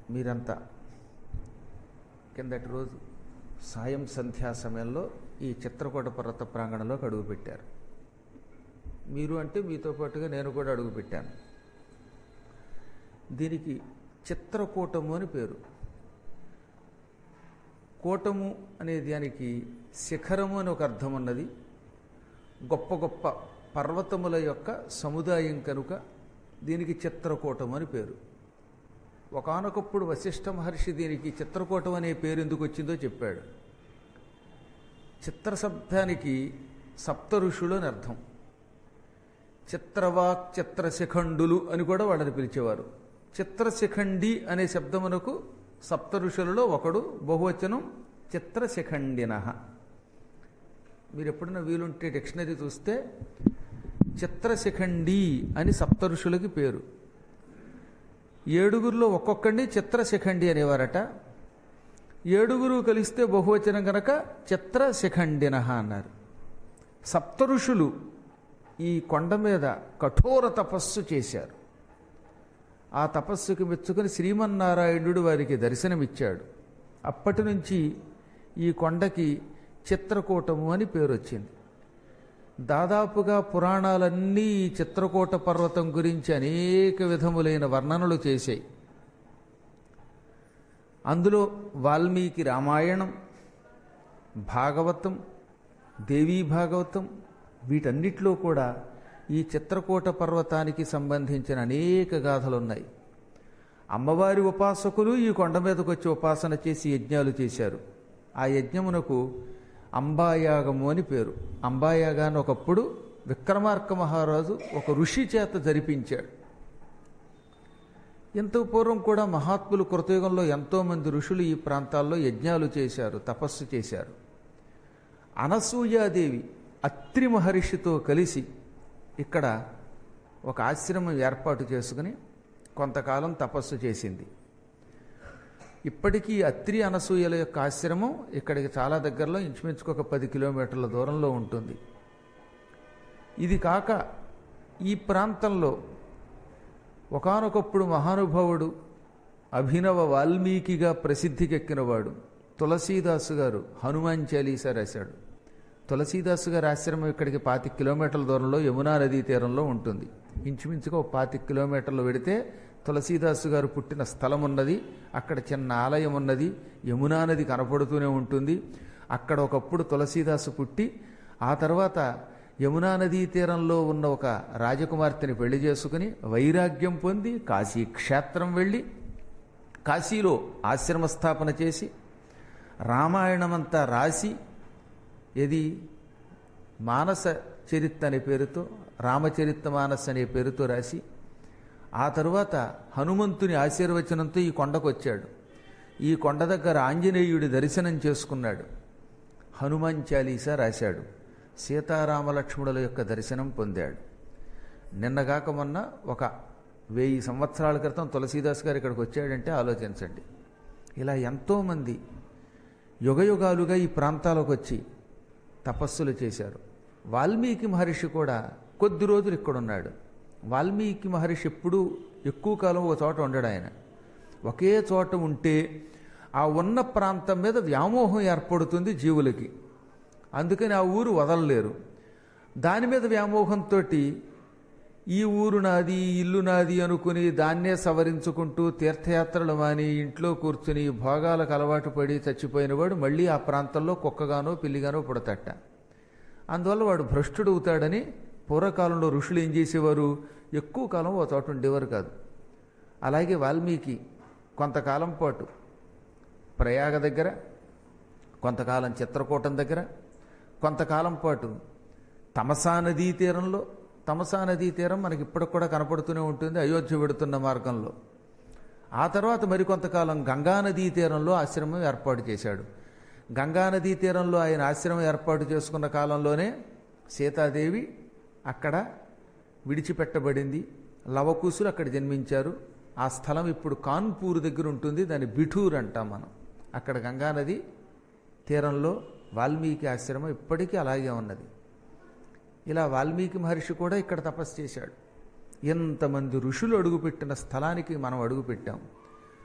మీరంతా కిందటి రోజు సాయం సంధ్యా సమయంలో ఈ చిత్రకూట పర్వత ప్రాంగణంలోకి అడుగుపెట్టారు మీరు అంటే మీతో పాటుగా నేను కూడా అడుగుపెట్టాను దీనికి చిత్రకూటము అని పేరు కూటము అనే దానికి శిఖరము అని ఒక అర్థం ఉన్నది గొప్ప గొప్ప పర్వతముల యొక్క సముదాయం కనుక దీనికి చిత్రకూటం అని పేరు ఒకనొకప్పుడు వశిష్ఠ మహర్షి దీనికి చిత్రకూటం అనే పేరు ఎందుకు వచ్చిందో చెప్పాడు చిత్ర శబ్దానికి సప్త ఋషులు అని అర్థం చిత్రవాక్ చిత్రశిఖండులు అని కూడా వాళ్ళని పిలిచేవారు చిత్రశిఖండి అనే శబ్దమునకు సప్త ఋషులలో ఒకడు బహువచనం చిత్రశిఖండిన మీరు ఎప్పుడైనా వీలుంటే డిక్షనరీ చూస్తే చిత్రశిఖండి అని సప్త ఋషులకి పేరు ఏడుగురిలో ఒక్కొక్కడిని చిత్రశిఖండి అనేవారట ఏడుగురు కలిస్తే బహువచనం గనక చిత్రశిఖండిన అన్నారు సప్త ఋషులు ఈ కొండ మీద కఠోర తపస్సు చేశారు ఆ తపస్సుకి మెచ్చుకుని శ్రీమన్నారాయణుడు వారికి దర్శనమిచ్చాడు అప్పటి నుంచి ఈ కొండకి చిత్రకూటము అని పేరు వచ్చింది దాదాపుగా పురాణాలన్నీ ఈ చిత్రకూట పర్వతం గురించి అనేక విధములైన వర్ణనలు చేశాయి అందులో వాల్మీకి రామాయణం భాగవతం దేవీ భాగవతం వీటన్నిటిలో కూడా ఈ చిత్రకూట పర్వతానికి సంబంధించిన అనేక గాథలు ఉన్నాయి అమ్మవారి ఉపాసకులు ఈ కొండ మీదకు వచ్చి ఉపాసన చేసి యజ్ఞాలు చేశారు ఆ యజ్ఞమునకు అంబాయాగము అని పేరు అంబాయాగాన్ని ఒకప్పుడు విక్రమార్క మహారాజు ఒక ఋషి చేత జరిపించాడు ఎంతో పూర్వం కూడా మహాత్ములు కృతయుగంలో ఎంతోమంది ఋషులు ఈ ప్రాంతాల్లో యజ్ఞాలు చేశారు తపస్సు చేశారు అనసూయాదేవి అత్రి మహర్షితో కలిసి ఇక్కడ ఒక ఆశ్రమం ఏర్పాటు చేసుకుని కొంతకాలం తపస్సు చేసింది ఇప్పటికీ అత్రి అనసూయల యొక్క ఆశ్రమం ఇక్కడికి చాలా దగ్గరలో ఇంచుమించుకు ఒక పది కిలోమీటర్ల దూరంలో ఉంటుంది ఇది కాక ఈ ప్రాంతంలో ఒకనొకప్పుడు మహానుభావుడు అభినవ వాల్మీకిగా ప్రసిద్ధికెక్కినవాడు తులసీదాసు గారు హనుమాన్ చాలీసా రాశాడు తులసీదాసు గారి ఆశ్రమం ఇక్కడికి పాతి కిలోమీటర్ల దూరంలో యమునా నదీ తీరంలో ఉంటుంది ఇంచుమించుగా ఒక పాతి కిలోమీటర్లు వెడితే తులసీదాసు గారు పుట్టిన స్థలం ఉన్నది అక్కడ చిన్న ఆలయం ఉన్నది యమునా నది కనపడుతూనే ఉంటుంది అక్కడ ఒకప్పుడు తులసీదాసు పుట్టి ఆ తర్వాత యమునా నదీ తీరంలో ఉన్న ఒక రాజకుమార్తెని పెళ్లి చేసుకుని వైరాగ్యం పొంది కాశీ క్షేత్రం వెళ్ళి కాశీలో ఆశ్రమ స్థాపన చేసి రామాయణమంతా రాసి ఇది మానస చరిత్ర అనే పేరుతో రామచరిత్ర మానస్ అనే పేరుతో రాసి ఆ తరువాత హనుమంతుని ఆశీర్వచనంతో ఈ కొండకు వచ్చాడు ఈ కొండ దగ్గర ఆంజనేయుడి దర్శనం చేసుకున్నాడు హనుమాన్ చాలీసా రాశాడు సీతారామలక్ష్మణుల యొక్క దర్శనం పొందాడు నిన్నగాక మొన్న ఒక వెయ్యి సంవత్సరాల క్రితం తులసీదాస్ గారు ఇక్కడికి వచ్చాడంటే ఆలోచించండి ఇలా ఎంతోమంది యుగయుగాలుగా ఈ ప్రాంతాలకు వచ్చి తపస్సులు చేశారు వాల్మీకి మహర్షి కూడా కొద్ది రోజులు ఇక్కడున్నాడు వాల్మీకి మహర్షి ఎప్పుడూ ఎక్కువ కాలం ఒక చోట ఉండడు ఆయన ఒకే చోట ఉంటే ఆ ఉన్న ప్రాంతం మీద వ్యామోహం ఏర్పడుతుంది జీవులకి అందుకని ఆ ఊరు వదలలేరు దాని మీద వ్యామోహంతో ఈ ఊరు నాది ఈ ఇల్లు నాది అనుకుని దాన్నే సవరించుకుంటూ తీర్థయాత్రలు మాని ఇంట్లో కూర్చుని భోగాలకు అలవాటు పడి చచ్చిపోయినవాడు మళ్ళీ ఆ ప్రాంతంలో కుక్కగానో పిల్లిగానో పుడతట అందువల్ల వాడు భ్రష్టుడు అవుతాడని పూర్వకాలంలో ఋషులు ఏం చేసేవారు ఎక్కువ కాలం ఓ చోట ఉండేవారు కాదు అలాగే వాల్మీకి కొంతకాలం పాటు ప్రయాగ దగ్గర కొంతకాలం చిత్రకూటం దగ్గర కొంతకాలం పాటు తమసా నదీ తీరంలో తమసా నదీ తీరం మనకి ఇప్పటికి కూడా కనపడుతూనే ఉంటుంది అయోధ్య వెడుతున్న మార్గంలో ఆ తర్వాత మరికొంతకాలం గంగా నదీ తీరంలో ఆశ్రమం ఏర్పాటు చేశాడు గంగా నదీ తీరంలో ఆయన ఆశ్రమం ఏర్పాటు చేసుకున్న కాలంలోనే సీతాదేవి అక్కడ విడిచిపెట్టబడింది లవకుశులు అక్కడ జన్మించారు ఆ స్థలం ఇప్పుడు కాన్పూర్ దగ్గర ఉంటుంది దాన్ని బిఠూర్ అంటాం మనం అక్కడ గంగానది తీరంలో వాల్మీకి ఆశ్రమం ఇప్పటికీ అలాగే ఉన్నది ఇలా వాల్మీకి మహర్షి కూడా ఇక్కడ తపస్సు చేశాడు ఎంతమంది ఋషులు అడుగుపెట్టిన స్థలానికి మనం అడుగుపెట్టాం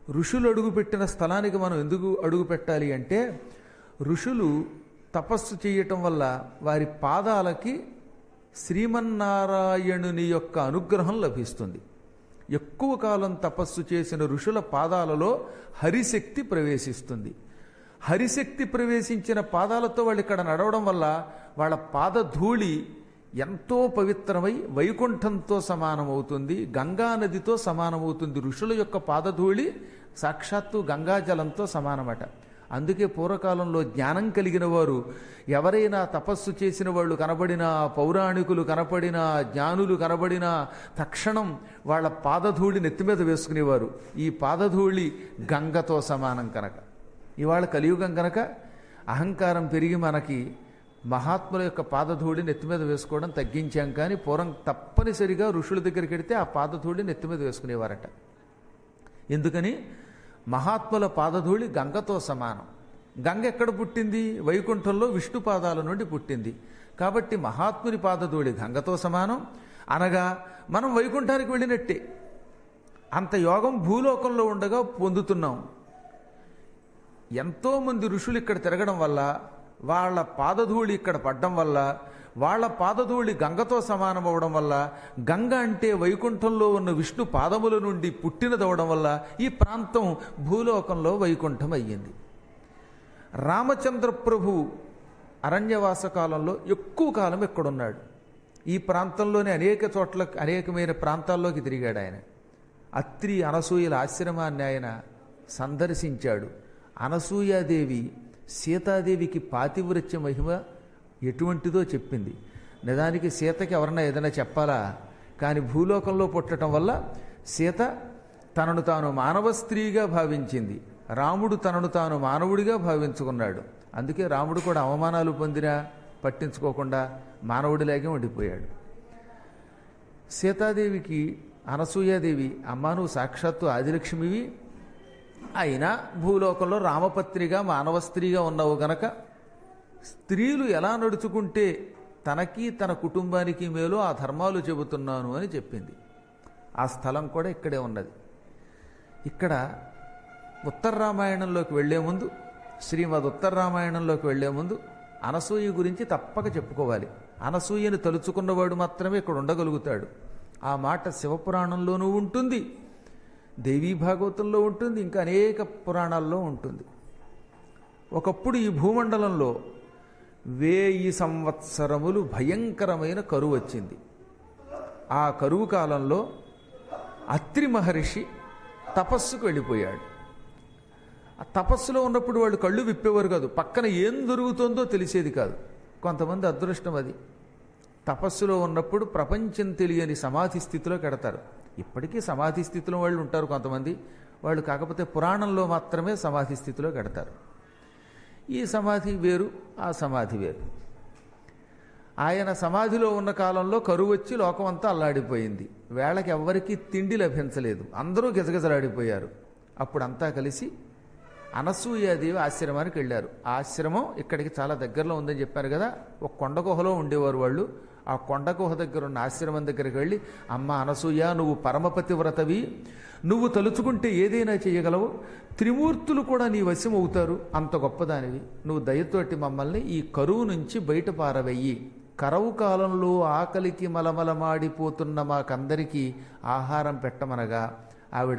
ఋషులు అడుగుపెట్టిన స్థలానికి మనం ఎందుకు అడుగు పెట్టాలి అంటే ఋషులు తపస్సు చేయటం వల్ల వారి పాదాలకి శ్రీమన్నారాయణుని యొక్క అనుగ్రహం లభిస్తుంది ఎక్కువ కాలం తపస్సు చేసిన ఋషుల పాదాలలో హరిశక్తి ప్రవేశిస్తుంది హరిశక్తి ప్రవేశించిన పాదాలతో వాళ్ళు ఇక్కడ నడవడం వల్ల వాళ్ళ పాదధూళి ఎంతో పవిత్రమై వైకుంఠంతో సమానమవుతుంది గంగా నదితో సమానమవుతుంది ఋషుల యొక్క పాదధూళి సాక్షాత్తు గంగాజలంతో సమానమట అందుకే పూర్వకాలంలో జ్ఞానం కలిగిన వారు ఎవరైనా తపస్సు చేసిన వాళ్ళు కనబడినా పౌరాణికులు కనపడినా జ్ఞానులు కనబడినా తక్షణం వాళ్ళ పాదధూళి నెత్తి మీద వేసుకునేవారు ఈ పాదధూళి గంగతో సమానం కనుక ఇవాళ కలియుగం కనుక అహంకారం పెరిగి మనకి మహాత్ముల యొక్క పాదధూళి నెత్తి మీద వేసుకోవడం తగ్గించాం కానీ పూర్వం తప్పనిసరిగా ఋషుల దగ్గరికి వెడితే ఆ పాదధూళి నెత్తి మీద వేసుకునేవారట ఎందుకని మహాత్ముల పాదధూళి గంగతో సమానం గంగ ఎక్కడ పుట్టింది వైకుంఠంలో విష్ణు పాదాల నుండి పుట్టింది కాబట్టి మహాత్ముని పాదధూళి గంగతో సమానం అనగా మనం వైకుంఠానికి వెళ్ళినట్టే అంత యోగం భూలోకంలో ఉండగా పొందుతున్నాం ఎంతోమంది ఋషులు ఇక్కడ తిరగడం వల్ల వాళ్ళ పాదధూళి ఇక్కడ పడ్డం వల్ల వాళ్ళ పాదధూళి గంగతో సమానమవడం వల్ల గంగ అంటే వైకుంఠంలో ఉన్న విష్ణు పాదముల నుండి పుట్టినదవడం వల్ల ఈ ప్రాంతం భూలోకంలో వైకుంఠం అయ్యింది రామచంద్ర ప్రభు అరణ్యవాస కాలంలో ఎక్కువ కాలం ఎక్కడున్నాడు ఈ ప్రాంతంలోని అనేక చోట్ల అనేకమైన ప్రాంతాల్లోకి తిరిగాడు ఆయన అత్రి అనసూయల ఆశ్రమాన్ని ఆయన సందర్శించాడు అనసూయాదేవి సీతాదేవికి పాతివ్రత్య మహిమ ఎటువంటిదో చెప్పింది నిజానికి సీతకి ఎవరన్నా ఏదైనా చెప్పాలా కానీ భూలోకంలో పుట్టడం వల్ల సీత తనను తాను మానవ స్త్రీగా భావించింది రాముడు తనను తాను మానవుడిగా భావించుకున్నాడు అందుకే రాముడు కూడా అవమానాలు పొందినా పట్టించుకోకుండా మానవుడిలాగే ఉండిపోయాడు సీతాదేవికి అనసూయాదేవి అమ్మా నువ్వు సాక్షాత్తు ఆదిలక్ష్మివి అయినా భూలోకంలో రామపత్రిగా మానవ స్త్రీగా ఉన్నావు గనక స్త్రీలు ఎలా నడుచుకుంటే తనకి తన కుటుంబానికి మేలు ఆ ధర్మాలు చెబుతున్నాను అని చెప్పింది ఆ స్థలం కూడా ఇక్కడే ఉన్నది ఇక్కడ ఉత్తర రామాయణంలోకి వెళ్లే ముందు శ్రీమద్ ఉత్తర రామాయణంలోకి వెళ్లే ముందు అనసూయ గురించి తప్పక చెప్పుకోవాలి అనసూయని తలుచుకున్నవాడు మాత్రమే ఇక్కడ ఉండగలుగుతాడు ఆ మాట శివపురాణంలోనూ ఉంటుంది దేవీ భాగవతంలో ఉంటుంది ఇంకా అనేక పురాణాల్లో ఉంటుంది ఒకప్పుడు ఈ భూమండలంలో వేయి సంవత్సరములు భయంకరమైన కరువు వచ్చింది ఆ కరువు కాలంలో అత్రి మహర్షి తపస్సుకు వెళ్ళిపోయాడు ఆ తపస్సులో ఉన్నప్పుడు వాళ్ళు కళ్ళు విప్పేవారు కాదు పక్కన ఏం దొరుకుతుందో తెలిసేది కాదు కొంతమంది అదృష్టం అది తపస్సులో ఉన్నప్పుడు ప్రపంచం తెలియని సమాధి స్థితిలో కడతారు ఇప్పటికీ సమాధి స్థితిలో వాళ్ళు ఉంటారు కొంతమంది వాళ్ళు కాకపోతే పురాణంలో మాత్రమే సమాధి స్థితిలో కడతారు ఈ సమాధి వేరు ఆ సమాధి వేరు ఆయన సమాధిలో ఉన్న కాలంలో కరువు వచ్చి లోకమంతా అల్లాడిపోయింది వేళకి ఎవ్వరికీ తిండి లభించలేదు అందరూ గిజగిజలాడిపోయారు అప్పుడంతా కలిసి అనసూయాదేవి ఆశ్రమానికి వెళ్ళారు ఆ ఆశ్రమం ఇక్కడికి చాలా దగ్గరలో ఉందని చెప్పారు కదా ఒక కొండ గుహలో ఉండేవారు వాళ్ళు ఆ కొండ గుహ దగ్గర ఉన్న ఆశ్రమం దగ్గరికి వెళ్ళి అమ్మ అనసూయ నువ్వు పరమపతి వ్రతవి నువ్వు తలుచుకుంటే ఏదైనా చేయగలవు త్రిమూర్తులు కూడా నీ వశం అవుతారు అంత గొప్పదానివి నువ్వు దయతోటి మమ్మల్ని ఈ కరువు నుంచి బయట పారవెయ్యి కరవు కాలంలో ఆకలికి మలమలమాడిపోతున్న మాకందరికీ ఆహారం పెట్టమనగా ఆవిడ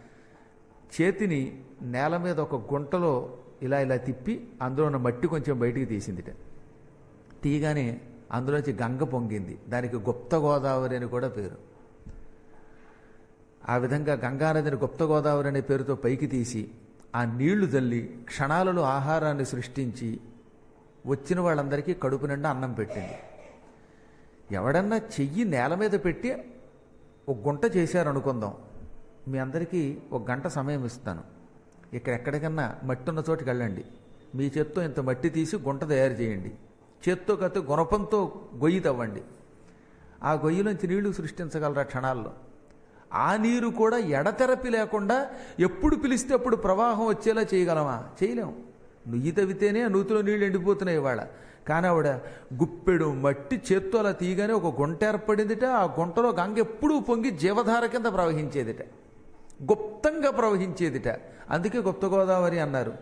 చేతిని నేల మీద ఒక గుంటలో ఇలా ఇలా తిప్పి అందులో ఉన్న మట్టి కొంచెం బయటికి తీసిందిట తీయగానే అందులోంచి గంగ పొంగింది దానికి గుప్త గోదావరి అని కూడా పేరు ఆ విధంగా గంగానదిని గుప్త గోదావరి అనే పేరుతో పైకి తీసి ఆ నీళ్లు తల్లి క్షణాలలో ఆహారాన్ని సృష్టించి వచ్చిన వాళ్ళందరికీ కడుపు నిండా అన్నం పెట్టింది ఎవడన్నా చెయ్యి నేల మీద పెట్టి ఒక గుంట చేశారనుకుందాం మీ అందరికీ ఒక గంట సమయం ఇస్తాను ఇక్కడ ఎక్కడికన్నా మట్టి ఉన్న చోటుకి వెళ్ళండి మీ చేత్తో ఇంత మట్టి తీసి గుంట తయారు చేయండి చేత్తో కత్తి గుణపంతో గొయ్యి తవ్వండి ఆ గొయ్యిలోంచి నీళ్లు సృష్టించగలరా క్షణాల్లో ఆ నీరు కూడా ఎడతెరపి లేకుండా ఎప్పుడు పిలిస్తే అప్పుడు ప్రవాహం వచ్చేలా చేయగలమా చేయలేం నుయ్యి తవ్వితేనే ఆ నూతిలో నీళ్లు ఎండిపోతున్నాయి ఇవాళ కానీ ఆవిడ గుప్పెడు మట్టి చేత్తో అలా తీయగానే ఒక గుంట ఏర్పడిందిట ఆ గుంటలో గంగ ఎప్పుడూ పొంగి జీవధార కింద ప్రవహించేదిట గుప్తంగా ప్రవహించేదిట అందుకే గుప్త గోదావరి అన్నారు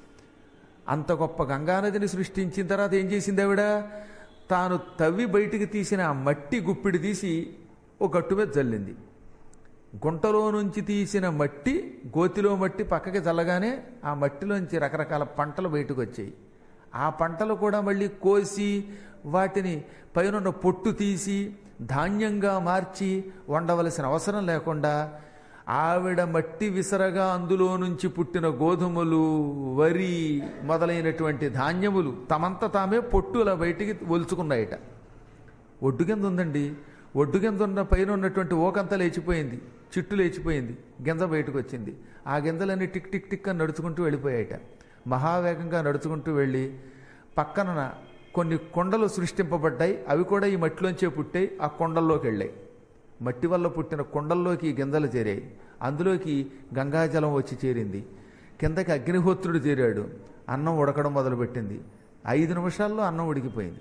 అంత గొప్ప గంగానదిని సృష్టించిన తర్వాత ఏం చేసింది ఆవిడ తాను తవ్వి బయటికి తీసిన ఆ మట్టి గుప్పిడి తీసి ఒక గట్టు మీద జల్లింది గుంటలో నుంచి తీసిన మట్టి గోతిలో మట్టి పక్కకి చల్లగానే ఆ మట్టిలోంచి రకరకాల పంటలు బయటకు వచ్చాయి ఆ పంటలు కూడా మళ్ళీ కోసి వాటిని పైన పొట్టు తీసి ధాన్యంగా మార్చి వండవలసిన అవసరం లేకుండా ఆవిడ మట్టి విసరగా అందులో నుంచి పుట్టిన గోధుమలు వరి మొదలైనటువంటి ధాన్యములు తమంత తామే పొట్టులా బయటికి ఒలుచుకున్నాయట ఒడ్డు కింద ఉందండి ఒడ్డు కింద ఉన్న పైన ఉన్నటువంటి ఓకంతా లేచిపోయింది చిట్టు లేచిపోయింది గింజ బయటకు వచ్చింది ఆ గింజలన్నీ టిక్ టిక్ టిక్ అని నడుచుకుంటూ వెళ్ళిపోయాయట మహావేగంగా నడుచుకుంటూ వెళ్ళి పక్కన కొన్ని కొండలు సృష్టింపబడ్డాయి అవి కూడా ఈ మట్టిలోంచే పుట్టాయి ఆ కొండల్లోకి వెళ్ళాయి మట్టి వల్ల పుట్టిన కొండల్లోకి ఈ గింజలు చేరాయి అందులోకి గంగాజలం వచ్చి చేరింది కిందకి అగ్నిహోత్రుడు చేరాడు అన్నం ఉడకడం మొదలుపెట్టింది ఐదు నిమిషాల్లో అన్నం ఉడికిపోయింది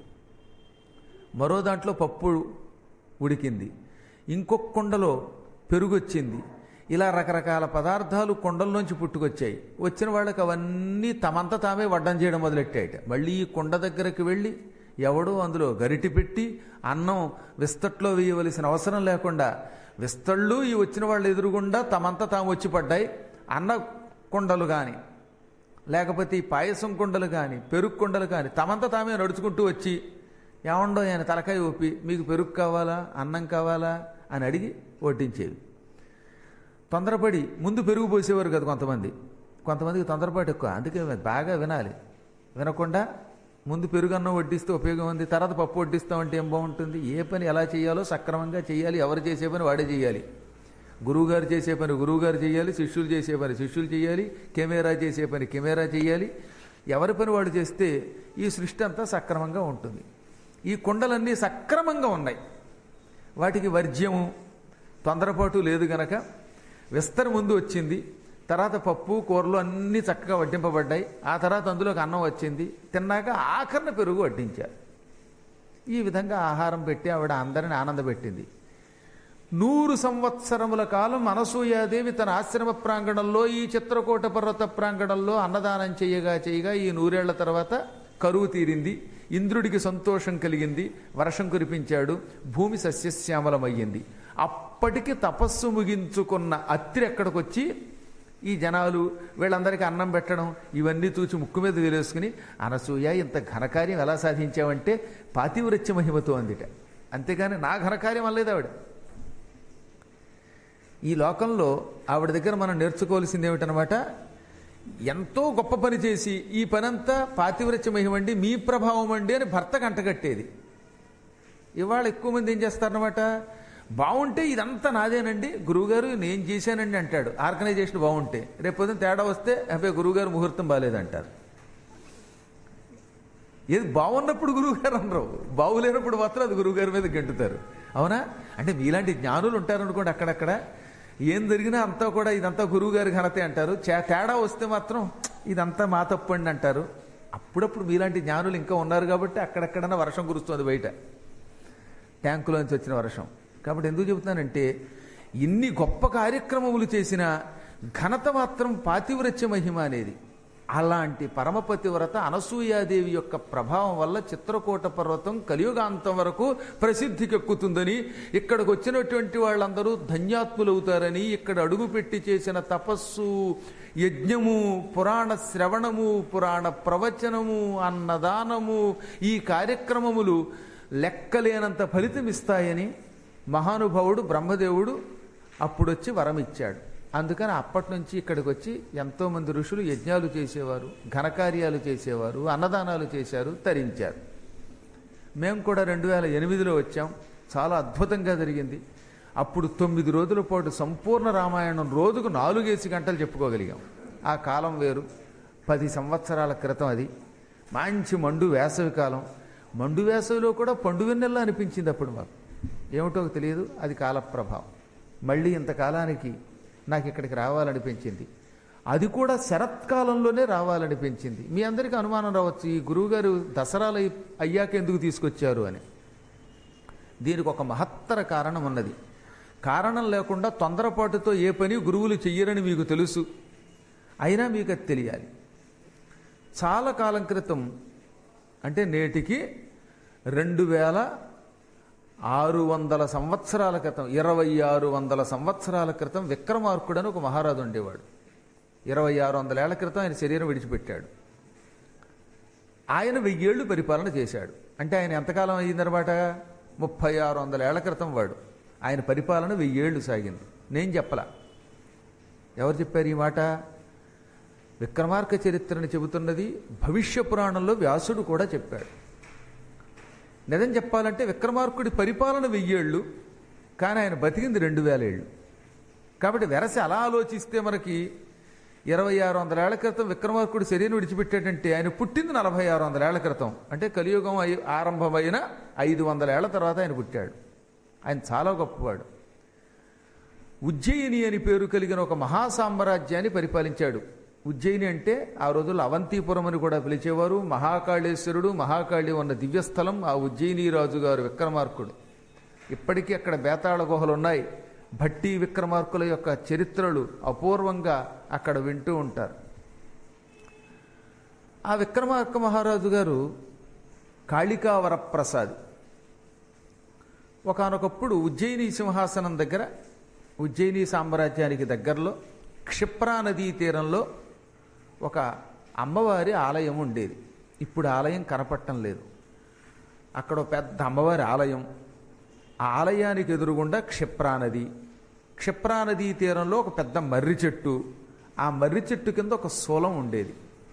మరో దాంట్లో పప్పు ఉడికింది ఇంకొక కొండలో పెరుగు వచ్చింది ఇలా రకరకాల పదార్థాలు కొండల్లోంచి పుట్టుకొచ్చాయి వచ్చిన వాళ్ళకి అవన్నీ తమంత తామే వడ్డం చేయడం మొదలెట్టాయట మళ్ళీ ఈ కొండ దగ్గరకు వెళ్ళి ఎవడో అందులో గరిటి పెట్టి అన్నం విస్తట్లో వేయవలసిన అవసరం లేకుండా విస్తళ్ళు ఈ వచ్చిన వాళ్ళు ఎదురుగుండా తమంత తాము వచ్చి పడ్డాయి అన్న కొండలు కానీ లేకపోతే ఈ పాయసం కుండలు కానీ పెరుగు కుండలు కానీ తమంత తామే నడుచుకుంటూ వచ్చి ఏమండో ఆయన తలకాయ ఊపి మీకు పెరుగు కావాలా అన్నం కావాలా అని అడిగి వడ్డించేవి తొందరపడి ముందు పెరుగు పోసేవారు కదా కొంతమంది కొంతమందికి తొందరపాటు ఎక్కువ అందుకే బాగా వినాలి వినకుండా ముందు పెరుగన్నం వడ్డిస్తే ఉపయోగం ఉంది తర్వాత పప్పు వడ్డిస్తామంటే ఏం బాగుంటుంది ఏ పని ఎలా చేయాలో సక్రమంగా చేయాలి ఎవరు చేసే పని వాడే చేయాలి గురువుగారు చేసే పని గురువుగారు చేయాలి శిష్యులు చేసే పని శిష్యులు చేయాలి కెమెరా చేసే పని కెమెరా చేయాలి ఎవరి పని వాడు చేస్తే ఈ సృష్టి అంతా సక్రమంగా ఉంటుంది ఈ కుండలన్నీ సక్రమంగా ఉన్నాయి వాటికి వర్జ్యము తొందరపాటు లేదు గనక విస్తర ముందు వచ్చింది తర్వాత పప్పు కూరలు అన్నీ చక్కగా వడ్డింపబడ్డాయి ఆ తర్వాత అందులోకి అన్నం వచ్చింది తిన్నాక ఆఖరణ పెరుగు వడ్డించారు ఈ విధంగా ఆహారం పెట్టి ఆవిడ అందరిని ఆనందపెట్టింది నూరు సంవత్సరముల కాలం అనసూయాదేవి తన ఆశ్రమ ప్రాంగణంలో ఈ చిత్రకూట పర్వత ప్రాంగణంలో అన్నదానం చేయగా చేయగా ఈ నూరేళ్ల తర్వాత కరువు తీరింది ఇంద్రుడికి సంతోషం కలిగింది వర్షం కురిపించాడు భూమి సస్యశ్యామలమయ్యింది అప్పటికి తపస్సు ముగించుకున్న అత్రి ఎక్కడికొచ్చి ఈ జనాలు వీళ్ళందరికీ అన్నం పెట్టడం ఇవన్నీ చూచి ముక్కు మీద వేలేసుకుని అనసూయ ఇంత ఘనకార్యం ఎలా సాధించావంటే పాతివృత్య మహిమతో అందిట అంతేగాని నా ఘనకార్యం అనలేదు ఆవిడ ఈ లోకంలో ఆవిడ దగ్గర మనం నేర్చుకోవాల్సింది ఏమిటనమాట ఎంతో గొప్ప పని చేసి ఈ పనంతా పాతివ్రత్య మహిమండి మీ ప్రభావం అండి అని భర్త కంటగట్టేది ఇవాళ ఎక్కువ మంది ఏం చేస్తారనమాట బాగుంటే ఇదంతా నాదేనండి గురువుగారు నేను చేశానండి అంటాడు ఆర్గనైజేషన్ బాగుంటే రేపు పొద్దున్న తేడా వస్తే అబ్బాయి గురువుగారు ముహూర్తం బాగాలేదంటారు ఏది బాగున్నప్పుడు గురువుగారు అనరు బాగులేనప్పుడు మాత్రం అది గురువుగారి మీద గెంటుతారు అవునా అంటే మీలాంటి జ్ఞానులు ఉంటారనుకోండి అక్కడక్కడ ఏం జరిగినా అంతా కూడా ఇదంతా గురువుగారి ఘనతే అంటారు చే- తేడా వస్తే మాత్రం ఇదంతా మా తప్పు అండి అంటారు అప్పుడప్పుడు మీలాంటి జ్ఞానులు ఇంకా ఉన్నారు కాబట్టి అక్కడెక్కడన్నా వర్షం కురుస్తుంది బయట ట్యాంకులోంచి వచ్చిన వర్షం కాబట్టి ఎందుకు చెబుతున్నానంటే ఇన్ని గొప్ప కార్యక్రమములు చేసిన ఘనత మాత్రం పాతివ్రత్య మహిమ అనేది అలాంటి పరమపతివ్రత అనసూయాదేవి యొక్క ప్రభావం వల్ల చిత్రకూట పర్వతం కలియుగాంతం వరకు ప్రసిద్ధికెక్కుతుందని ఇక్కడికి వచ్చినటువంటి వాళ్ళందరూ ధన్యాత్ములవుతారని ఇక్కడ అడుగుపెట్టి చేసిన తపస్సు యజ్ఞము పురాణ శ్రవణము పురాణ ప్రవచనము అన్నదానము ఈ కార్యక్రమములు లెక్కలేనంత ఫలితం ఇస్తాయని మహానుభావుడు బ్రహ్మదేవుడు అప్పుడొచ్చి వరం ఇచ్చాడు అందుకని అప్పటి నుంచి ఇక్కడికి వచ్చి ఎంతోమంది ఋషులు యజ్ఞాలు చేసేవారు ఘనకార్యాలు చేసేవారు అన్నదానాలు చేశారు తరించారు మేము కూడా రెండు వేల ఎనిమిదిలో వచ్చాం చాలా అద్భుతంగా జరిగింది అప్పుడు తొమ్మిది రోజుల పాటు సంపూర్ణ రామాయణం రోజుకు నాలుగేసి గంటలు చెప్పుకోగలిగాం ఆ కాలం వేరు పది సంవత్సరాల క్రితం అది మంచి మండు వేసవి కాలం మండు వేసవిలో కూడా పండు వెన్నెల్లా అనిపించింది అప్పుడు మాకు ఏమిటో తెలియదు అది కాలప్రభావం మళ్ళీ ఇంతకాలానికి నాకు ఇక్కడికి రావాలనిపించింది అది కూడా శరత్కాలంలోనే రావాలనిపించింది మీ అందరికీ అనుమానం రావచ్చు ఈ గురువుగారు దసరాలు అయి- అయ్యాక ఎందుకు తీసుకొచ్చారు అని దీనికి ఒక మహత్తర కారణం ఉన్నది కారణం లేకుండా తొందరపాటుతో ఏ పని గురువులు చెయ్యరని మీకు తెలుసు అయినా మీకు అది తెలియాలి చాలా కాలం క్రితం అంటే నేటికి రెండు వేల ఆరు వందల సంవత్సరాల క్రితం ఇరవై ఆరు వందల సంవత్సరాల క్రితం విక్రమార్కుడు అని ఒక మహారాజు ఉండేవాడు ఇరవై ఆరు వందల ఏళ్ల క్రితం ఆయన శరీరం విడిచిపెట్టాడు ఆయన వెయ్యేళ్ళు పరిపాలన చేశాడు అంటే ఆయన ఎంతకాలం అయ్యిందనమాట ముప్పై ఆరు వందల ఏళ్ల క్రితం వాడు ఆయన పరిపాలన వెయ్యేళ్ళు సాగింది నేను చెప్పలా ఎవరు చెప్పారు ఈ మాట విక్రమార్క చరిత్రని చెబుతున్నది భవిష్య పురాణంలో వ్యాసుడు కూడా చెప్పాడు నిజం చెప్పాలంటే విక్రమార్కుడి పరిపాలన వెయ్యేళ్ళు కానీ ఆయన బతికింది రెండు వేల ఏళ్ళు కాబట్టి వెరసి అలా ఆలోచిస్తే మనకి ఇరవై ఆరు వందల ఏళ్ల క్రితం విక్రమార్కుడు శరీరం విడిచిపెట్టాడంటే ఆయన పుట్టింది నలభై ఆరు వందల ఏళ్ల క్రితం అంటే కలియుగం అయి- ఆరంభమైన ఐదు వందల ఏళ్ల తర్వాత ఆయన పుట్టాడు ఆయన చాలా గొప్పవాడు ఉజ్జయిని అని పేరు కలిగిన ఒక మహాసామ్రాజ్యాన్ని పరిపాలించాడు ఉజ్జయిని అంటే ఆ రోజుల్లో అవంతిపురం అని కూడా పిలిచేవారు మహాకాళేశ్వరుడు మహాకాళి ఉన్న దివ్యస్థలం ఆ ఉజ్జయిని రాజు గారు విక్రమార్కుడు ఇప్పటికీ అక్కడ బేతాళ గుహలు ఉన్నాయి భట్టి విక్రమార్కుల యొక్క చరిత్రలు అపూర్వంగా అక్కడ వింటూ ఉంటారు ఆ విక్రమార్క మహారాజు గారు కాళికా వరప్రసాద్ ఒకానొకప్పుడు ఉజ్జయిని సింహాసనం దగ్గర ఉజ్జయిని సామ్రాజ్యానికి దగ్గరలో క్షిప్రా నదీ తీరంలో ఒక అమ్మవారి ఆలయం ఉండేది ఇప్పుడు ఆలయం కనపడటం లేదు అక్కడ ఒక పెద్ద అమ్మవారి ఆలయం ఆ ఆలయానికి ఎదురుగుండా క్షిప్రా నది క్షిప్రా నదీ తీరంలో ఒక పెద్ద మర్రి చెట్టు ఆ మర్రి చెట్టు కింద ఒక శూలం ఉండేది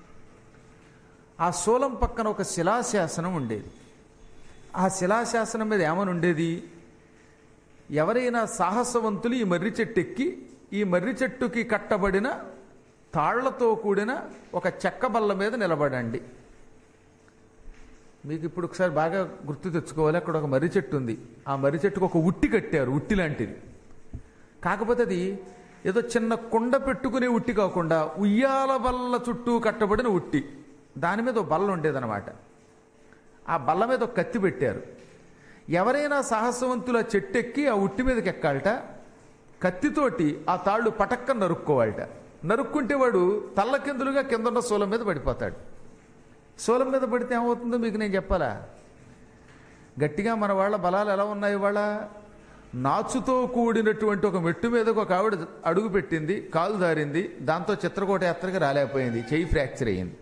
ఆ శూలం పక్కన ఒక శిలాశాసనం ఉండేది ఆ శిలాశాసనం మీద ఏమని ఉండేది ఎవరైనా సాహసవంతులు ఈ మర్రి చెట్టు ఎక్కి ఈ మర్రి చెట్టుకి కట్టబడిన తాళ్లతో కూడిన ఒక చెక్క బల్ల మీద నిలబడండి మీకు ఇప్పుడు ఒకసారి బాగా గుర్తు తెచ్చుకోవాలి అక్కడ ఒక మర్రి చెట్టు ఉంది ఆ మర్రి చెట్టుకు ఒక ఉట్టి కట్టారు ఉట్టి లాంటిది కాకపోతే అది ఏదో చిన్న కుండ పెట్టుకునే ఉట్టి కాకుండా ఉయ్యాల బల్ల చుట్టూ కట్టబడిన ఉట్టి దాని మీద ఒక బల్ల ఉండేదన్నమాట ఆ బల్ల మీద ఒక కత్తి పెట్టారు ఎవరైనా సాహసవంతులు ఆ చెట్టు ఎక్కి ఆ ఉట్టి మీదకి ఎక్కాలట కత్తితోటి ఆ తాళ్ళు పటక్కన నరుక్కోవాలట నరుక్కుంటే వాడు తల్లకిందులుగా కింద ఉన్న సోలం మీద పడిపోతాడు సోలం మీద పడితే ఏమవుతుందో మీకు నేను చెప్పాలా గట్టిగా మన వాళ్ళ బలాలు ఎలా ఉన్నాయి వాళ్ళ నాచుతో కూడినటువంటి ఒక మెట్టు మీదకు ఒక ఆవిడ అడుగు పెట్టింది కాలు దారింది దాంతో చిత్రకోట యాత్రకి రాలేకపోయింది చెయ్యి ఫ్రాక్చర్ అయ్యింది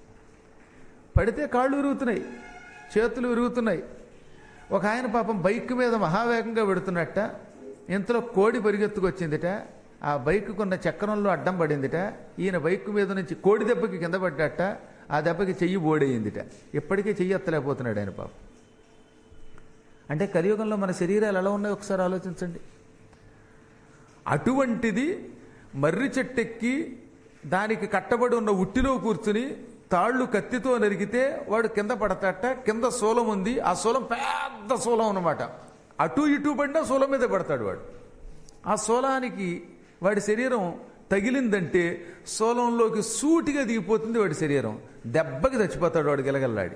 పడితే కాళ్ళు విరుగుతున్నాయి చేతులు విరుగుతున్నాయి ఒక ఆయన పాపం బైక్ మీద మహావేగంగా పెడుతున్నట్ట ఇంతలో కోడి పరిగెత్తుకొచ్చిందిట ఆ బైక్కున్న చక్రంలో అడ్డం పడిందిట ఈయన బైక్ మీద నుంచి కోడి దెబ్బకి కింద పడ్డట ఆ దెబ్బకి చెయ్యి బోడయిందిట ఇప్పటికీ చెయ్యి ఎత్తలేకపోతున్నాడు ఆయన పాపం అంటే కలియుగంలో మన శరీరాలు ఎలా ఉన్నాయో ఒకసారి ఆలోచించండి అటువంటిది మర్రి చెట్టెక్కి దానికి కట్టబడి ఉన్న ఉట్టిలో కూర్చుని తాళ్ళు కత్తితో నరికితే వాడు కింద పడతాట కింద శూలం ఉంది ఆ శూలం పెద్ద శూలం అన్నమాట అటు ఇటు పడినా శూలం మీద పడతాడు వాడు ఆ శూలానికి వాడి శరీరం తగిలిందంటే శూలంలోకి సూటిగా దిగిపోతుంది వాడి శరీరం దెబ్బకి చచ్చిపోతాడు వాడు గిలగల్లాడి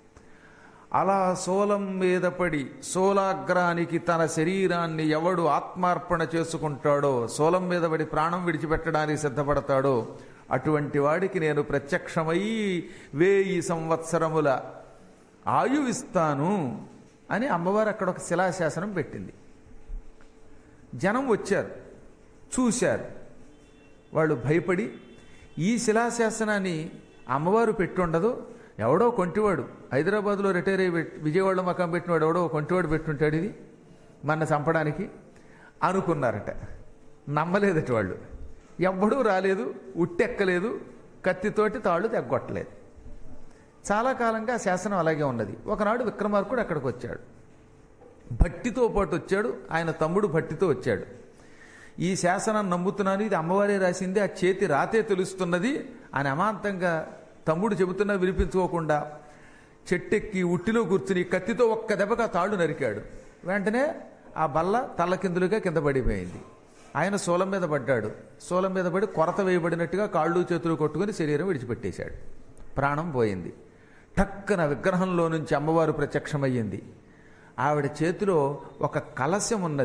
అలా శూలం మీద పడి శూలాగ్రానికి తన శరీరాన్ని ఎవడు ఆత్మార్పణ చేసుకుంటాడో శూలం మీద పడి ప్రాణం విడిచిపెట్టడానికి సిద్ధపడతాడో అటువంటి వాడికి నేను ప్రత్యక్షమై వేయి సంవత్సరముల ఆయువిస్తాను అని అమ్మవారు అక్కడ ఒక శిలాశాసనం పెట్టింది జనం వచ్చారు చూశారు వాళ్ళు భయపడి ఈ శిలాశాసనాన్ని అమ్మవారు పెట్టుండదు ఎవడో కొంటివాడు హైదరాబాద్లో రిటైర్ అయ్యి పెట్- విజయవాడలో మకాం పెట్టినవాడు ఎవడో కొంటివాడు పెట్టుంటాడు ఇది మన చంపడానికి అనుకున్నారట నమ్మలేదట వాళ్ళు ఎవ్వడూ రాలేదు ఉట్టెక్కలేదు కత్తితోటి తాళ్ళు తెగ్గొట్టలేదు చాలా కాలంగా ఆ శాసనం అలాగే ఉన్నది ఒకనాడు విక్రమార్కుడు అక్కడికి వచ్చాడు భట్టితో పాటు వచ్చాడు ఆయన తమ్ముడు భట్టితో వచ్చాడు ఈ శాసనం నమ్ముతున్నాను ఇది అమ్మవారే రాసింది ఆ చేతి రాతే తెలుస్తున్నది అని అమాంతంగా తమ్ముడు చెబుతున్నా వినిపించుకోకుండా చెట్టెక్కి ఉట్టిలో కూర్చుని కత్తితో ఒక్క దెబ్బగా తాళ్ళు నరికాడు వెంటనే ఆ బల్ల తల్లకిందులుగా కింద పడిపోయింది ఆయన శూలం మీద పడ్డాడు శూలం మీద పడి కొరత వేయబడినట్టుగా కాళ్ళు చేతులు కొట్టుకుని శరీరం విడిచిపెట్టేశాడు ప్రాణం పోయింది టక్కన విగ్రహంలో నుంచి అమ్మవారు ప్రత్యక్షమయ్యింది ఆవిడ చేతిలో ఒక కలశం ఉన్నది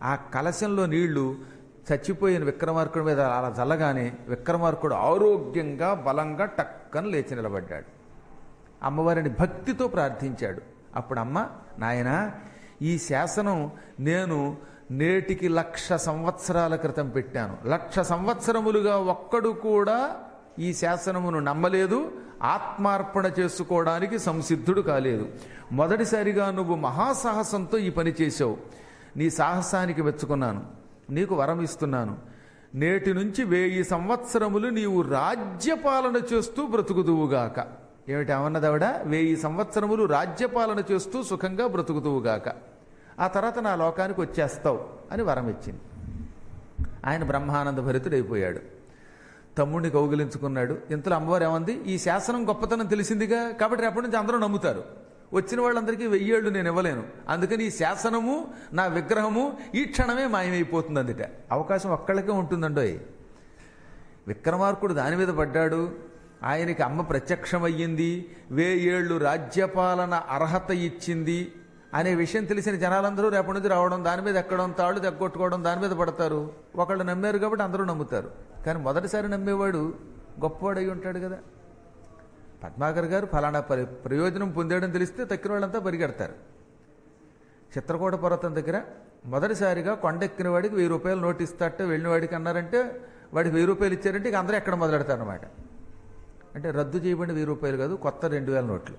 ఆ కలశంలో నీళ్లు చచ్చిపోయిన విక్రమార్కుడి మీద అలా చల్లగానే విక్రమార్కుడు ఆరోగ్యంగా బలంగా టక్కన లేచి నిలబడ్డాడు అమ్మవారిని భక్తితో ప్రార్థించాడు అప్పుడు అమ్మ నాయన ఈ శాసనం నేను నేటికి లక్ష సంవత్సరాల క్రితం పెట్టాను లక్ష సంవత్సరములుగా ఒక్కడు కూడా ఈ శాసనమును నమ్మలేదు ఆత్మార్పణ చేసుకోవడానికి సంసిద్ధుడు కాలేదు మొదటిసారిగా నువ్వు మహాసాహసంతో ఈ పని చేశావు నీ సాహసానికి మెచ్చుకున్నాను నీకు వరం ఇస్తున్నాను నేటి నుంచి వెయ్యి సంవత్సరములు నీవు రాజ్యపాలన చేస్తూ బ్రతుకుదువుగాక ఏమిటి ఏమన్నదావిడ వెయ్యి సంవత్సరములు రాజ్యపాలన చేస్తూ సుఖంగా బ్రతుకుతువుగాక ఆ తర్వాత నా లోకానికి వచ్చేస్తావు అని వరం ఇచ్చింది ఆయన బ్రహ్మానంద భరితుడైపోయాడు తమ్ముడిని కౌగిలించుకున్నాడు ఇంతలో అమ్మవారు ఏమంది ఈ శాసనం గొప్పతనం తెలిసిందిగా కాబట్టి రేపటి నుంచి అందరూ నమ్ముతారు వచ్చిన వాళ్ళందరికీ వెయ్యేళ్ళు నేను ఇవ్వలేను అందుకని ఈ శాసనము నా విగ్రహము ఈ క్షణమే మాయమైపోతుంది అందుట అవకాశం ఒక్కళ్ళకే ఉంటుందండోయ్ విక్రమార్కుడు దాని మీద పడ్డాడు ఆయనకి అమ్మ ప్రత్యక్షమయ్యింది వేయేళ్లు రాజ్యపాలన అర్హత ఇచ్చింది అనే విషయం తెలిసిన జనాలందరూ రేపటి నుంచి రావడం దాని మీద ఎక్కడం తాళ్ళు తగ్గొట్టుకోవడం దాని మీద పడతారు ఒకళ్ళు నమ్మారు కాబట్టి అందరూ నమ్ముతారు కానీ మొదటిసారి నమ్మేవాడు గొప్పవాడై ఉంటాడు కదా పద్మాకర్ గారు ఫలానా పరి ప్రయోజనం పొందాడని తెలిస్తే తక్కిన వాళ్ళంతా పరిగెడతారు చిత్రకూట పర్వతం దగ్గర మొదటిసారిగా కొండెక్కిన వాడికి వెయ్యి రూపాయలు నోటు ఇస్తాట వెళ్ళిన వాడికి అన్నారంటే వాడికి వెయ్యి రూపాయలు ఇచ్చారంటే ఇక అందరూ ఎక్కడ మొదలెడతారనమాట అంటే రద్దు చేయబడిన వెయ్యి రూపాయలు కాదు కొత్త రెండు వేల నోట్లు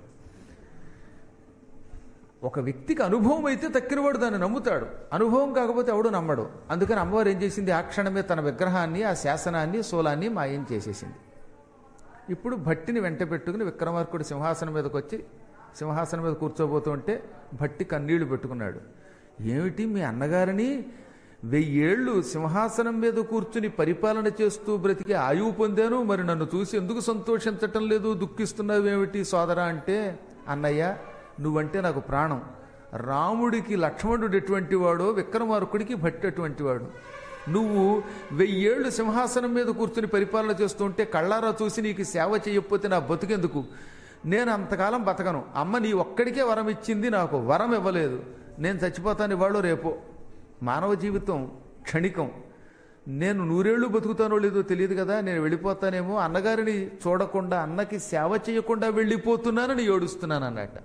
ఒక వ్యక్తికి అనుభవం అయితే తక్కినవాడు దాన్ని నమ్ముతాడు అనుభవం కాకపోతే ఎవడు నమ్మడు అందుకని అమ్మవారు ఏం చేసింది ఆ క్షణమే తన విగ్రహాన్ని ఆ శాసనాన్ని సోలాన్ని మాయం చేసేసింది ఇప్పుడు భట్టిని వెంట పెట్టుకుని విక్రమార్కుడు సింహాసనం మీదకి వచ్చి సింహాసనం మీద కూర్చోబోతుంటే భట్టి కన్నీళ్లు పెట్టుకున్నాడు ఏమిటి మీ అన్నగారిని వెయ్యేళ్ళు సింహాసనం మీద కూర్చుని పరిపాలన చేస్తూ బ్రతికి ఆయువు పొందాను మరి నన్ను చూసి ఎందుకు సంతోషించటం లేదు దుఃఖిస్తున్నావేమిటి సోదరా అంటే అన్నయ్య నువ్వంటే నాకు ప్రాణం రాముడికి లక్ష్మణుడు ఎటువంటి వాడో విక్రమార్కుడికి భట్టి అటువంటి వాడు నువ్వు వెయ్యేళ్ళు సింహాసనం మీద కూర్చుని పరిపాలన చేస్తుంటే కళ్ళారా చూసి నీకు సేవ చేయకపోతే నా బతుకెందుకు నేను అంతకాలం బతకను అమ్మ నీ ఒక్కడికే వరం ఇచ్చింది నాకు వరం ఇవ్వలేదు నేను చచ్చిపోతాను ఇవాళ రేపో మానవ జీవితం క్షణికం నేను నూరేళ్లు బతుకుతానో లేదో తెలియదు కదా నేను వెళ్ళిపోతానేమో అన్నగారిని చూడకుండా అన్నకి సేవ చేయకుండా వెళ్ళిపోతున్నానని ఏడుస్తున్నాను అన్నట్ట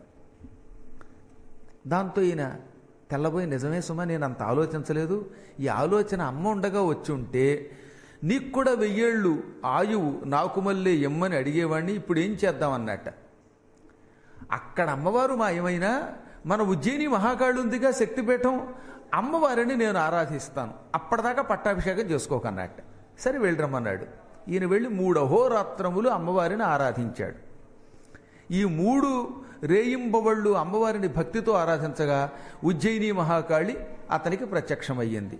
దాంతో ఈయన తెల్లబోయి నిజమే సుమా నేను అంత ఆలోచించలేదు ఈ ఆలోచన అమ్మ ఉండగా వచ్చి ఉంటే నీకు కూడా వెయ్యేళ్ళు ఆయువు నాకు మళ్ళీ ఎమ్మని అడిగేవాడిని ఇప్పుడు ఏం చేద్దామన్నట్ట అక్కడ అమ్మవారు మాయమైనా మన ఉజ్జయిని మహాకాళి ఉందిగా శక్తిపీఠం అమ్మవారిని నేను ఆరాధిస్తాను అప్పటిదాకా పట్టాభిషేకం చేసుకోకన్నట్ట సరే వెళ్ళరమ్మన్నాడు ఈయన వెళ్ళి మూడు అహోరాత్రములు అమ్మవారిని ఆరాధించాడు ఈ మూడు రేయింబవళ్ళు అమ్మవారిని భక్తితో ఆరాధించగా ఉజ్జయిని మహాకాళి అతనికి ప్రత్యక్షమయ్యింది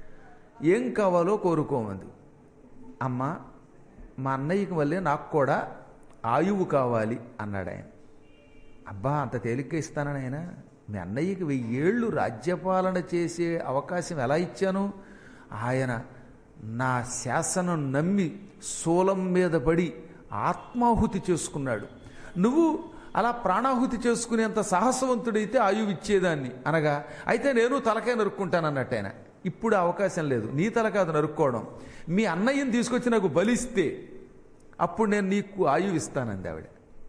ఏం కావాలో కోరుకోమంది అమ్మ మా అన్నయ్యకి వల్లే నాకు కూడా ఆయువు కావాలి అన్నాడు ఆయన అబ్బా అంత తేలిగ్గా ఇస్తానని ఆయన మీ అన్నయ్యకి వెయ్యేళ్ళు రాజ్యపాలన చేసే అవకాశం ఎలా ఇచ్చాను ఆయన నా శాసనం నమ్మి శూలం మీద పడి ఆత్మాహుతి చేసుకున్నాడు నువ్వు అలా ప్రాణాహుతి చేసుకునేంత సాహసవంతుడైతే ఆయువు ఇచ్చేదాన్ని అనగా అయితే నేను తలకాయ నరుక్కుంటానన్నట్టు ఆయన ఇప్పుడు అవకాశం లేదు నీ తల కాదు నరుక్కోవడం మీ అన్నయ్యని తీసుకొచ్చి నాకు బలిస్తే అప్పుడు నేను నీకు ఆయువు ఇస్తానంది ఆవిడ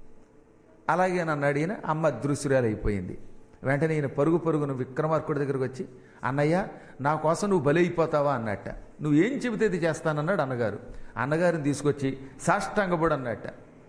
అలాగే నన్ను అడిగిన అమ్మ అదృశ్యురాలైపోయింది వెంటనే ఈయన పరుగు పరుగును విక్రమార్కుడి దగ్గరకు వచ్చి అన్నయ్య నా కోసం నువ్వు బలైపోతావా అన్నట్ట నువ్వు ఏం చెబితే ఇది చేస్తానన్నాడు అన్నగారు అన్నగారిని తీసుకొచ్చి సాష్టాంగపడు అన్నట్ట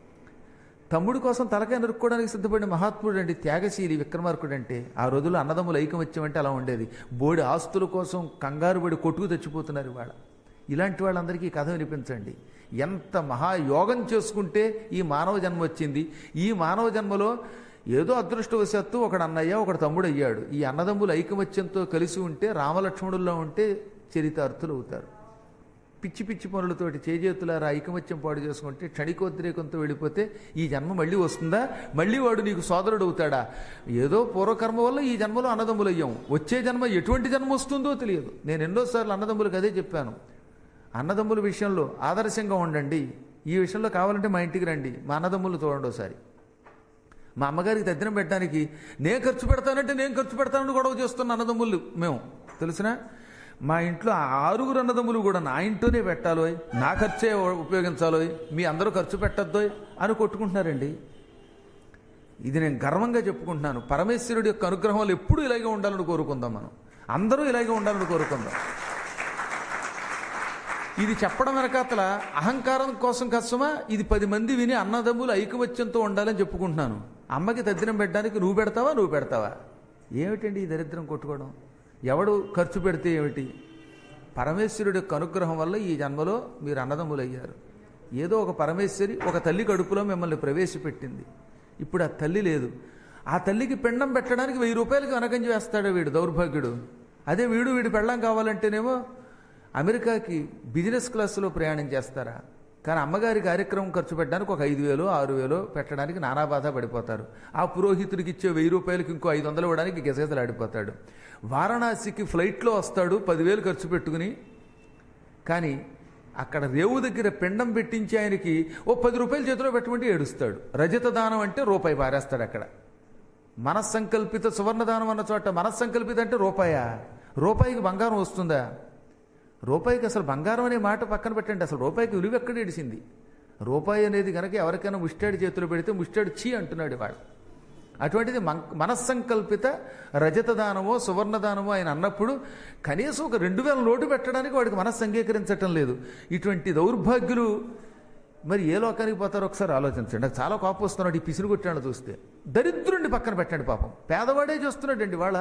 తమ్ముడి కోసం తలకాయ నరుక్కోవడానికి సిద్ధపడిన మహాత్ముడు అండి త్యాగశీలి విక్రమార్కుడు అంటే ఆ రోజుల్లో అన్నదమ్ములు ఐకమత్యం అంటే అలా ఉండేది బోడి ఆస్తుల కోసం కంగారు పడి కొట్టుకు తెచ్చిపోతున్నారు ఇవాళ ఇలాంటి వాళ్ళందరికీ ఈ కథ వినిపించండి ఎంత మహాయోగం చేసుకుంటే ఈ మానవ జన్మ వచ్చింది ఈ మానవ జన్మలో ఏదో అదృష్టవశాత్తు ఒకడు అన్నయ్య ఒకడు తమ్ముడు అయ్యాడు ఈ అన్నదమ్ములు ఐకమత్యంతో కలిసి ఉంటే రామలక్ష్మణుల్లో ఉంటే చరితార్థులు అవుతారు పిచ్చి పిచ్చి పనులతోటి చేజేతులారా ఐకమత్యం పాడు చేసుకుంటే క్షణికోద్రేకంతో వెళ్ళిపోతే ఈ జన్మ మళ్ళీ వస్తుందా మళ్ళీ వాడు నీకు సోదరుడు అవుతాడా ఏదో పూర్వకర్మ వల్ల ఈ జన్మలో అన్నదమ్ములు అయ్యాం వచ్చే జన్మ ఎటువంటి జన్మ వస్తుందో తెలియదు నేను ఎన్నోసార్లు అన్నదమ్ములకు అదే చెప్పాను అన్నదమ్ముల విషయంలో ఆదర్శంగా ఉండండి ఈ విషయంలో కావాలంటే మా ఇంటికి రండి మా అన్నదమ్ములు చూడండి ఒకసారి మా అమ్మగారికి దద్దనం పెట్టడానికి నేను ఖర్చు పెడతానంటే నేను ఖర్చు పెడతానని గొడవ చేస్తున్న అన్నదమ్ములు మేము తెలుసునా మా ఇంట్లో ఆ ఆరుగురు అన్నదమ్ములు కూడా నా ఇంట్లోనే పెట్టాలో నా ఖర్చే ఉపయోగించాలో మీ అందరూ ఖర్చు పెట్టద్దో అని కొట్టుకుంటున్నారండి ఇది నేను గర్వంగా చెప్పుకుంటున్నాను పరమేశ్వరుడి యొక్క అనుగ్రహం వల్ల ఎప్పుడూ ఇలాగే ఉండాలని కోరుకుందాం మనం అందరూ ఇలాగే ఉండాలని కోరుకుందాం ఇది చెప్పడం వెనకాతల అహంకారం కోసం కష్టమా ఇది పది మంది విని అన్నదమ్ములు ఐకమత్యంతో ఉండాలని చెప్పుకుంటున్నాను అమ్మకి తద్దినం పెట్టడానికి నువ్వు పెడతావా నువ్వు పెడతావా ఏమిటండి ఈ దరిద్రం కొట్టుకోవడం ఎవడు ఖర్చు పెడితే ఏమిటి పరమేశ్వరుడి యొక్క అనుగ్రహం వల్ల ఈ జన్మలో మీరు అన్నదమ్ములు అయ్యారు ఏదో ఒక పరమేశ్వరి ఒక తల్లి కడుపులో మిమ్మల్ని ప్రవేశపెట్టింది ఇప్పుడు ఆ తల్లి లేదు ఆ తల్లికి పిండం పెట్టడానికి వెయ్యి రూపాయలకి వెనకంజి వేస్తాడు వీడు దౌర్భాగ్యుడు అదే వీడు వీడు పెళ్ళం కావాలంటేనేమో అమెరికాకి బిజినెస్ క్లాసులో ప్రయాణం చేస్తారా కానీ అమ్మగారి కార్యక్రమం ఖర్చు పెట్టడానికి ఒక ఐదు వేలు ఆరు వేలు పెట్టడానికి నానా బాధ పడిపోతారు ఆ పురోహితుడికి ఇచ్చే వెయ్యి రూపాయలకి ఇంకో ఐదు వందలు ఇవ్వడానికి గెసగెసలాడిపోతాడు వారణాసికి ఫ్లైట్లో వస్తాడు పదివేలు ఖర్చు పెట్టుకుని కానీ అక్కడ రేవు దగ్గర పిండం పెట్టించి ఆయనకి ఓ పది రూపాయలు చేతిలో పెట్టమంటే ఏడుస్తాడు రజత దానం అంటే రూపాయి పారేస్తాడు అక్కడ మనస్సంకల్పిత సువర్ణదానం అన్న చోట మనస్సంకల్పిత అంటే రూపాయా రూపాయికి బంగారం వస్తుందా రూపాయికి అసలు బంగారం అనే మాట పక్కన పెట్టండి అసలు రూపాయికి విలువ ఎక్కడ ఏడిసింది రూపాయి అనేది కనుక ఎవరికైనా ముష్టాడి చేతిలో పెడితే ముష్టాడు చీ అంటున్నాడు వాడు అటువంటిది మం మనస్సంకల్పిత రజత దానమో సువర్ణ దానమో ఆయన అన్నప్పుడు కనీసం ఒక రెండు వేల నోటు పెట్టడానికి వాడికి మనస్సు అంగీకరించటం లేదు ఇటువంటి దౌర్భాగ్యులు మరి ఏ లోకానికి పోతారో ఒకసారి ఆలోచించండి నాకు చాలా కోపం వస్తున్నాడు ఈ పిసిరు కొట్టాడు చూస్తే దరిద్రుండి పక్కన పెట్టండి పాపం పేదవాడే చూస్తున్నాడండి వాళ్ళ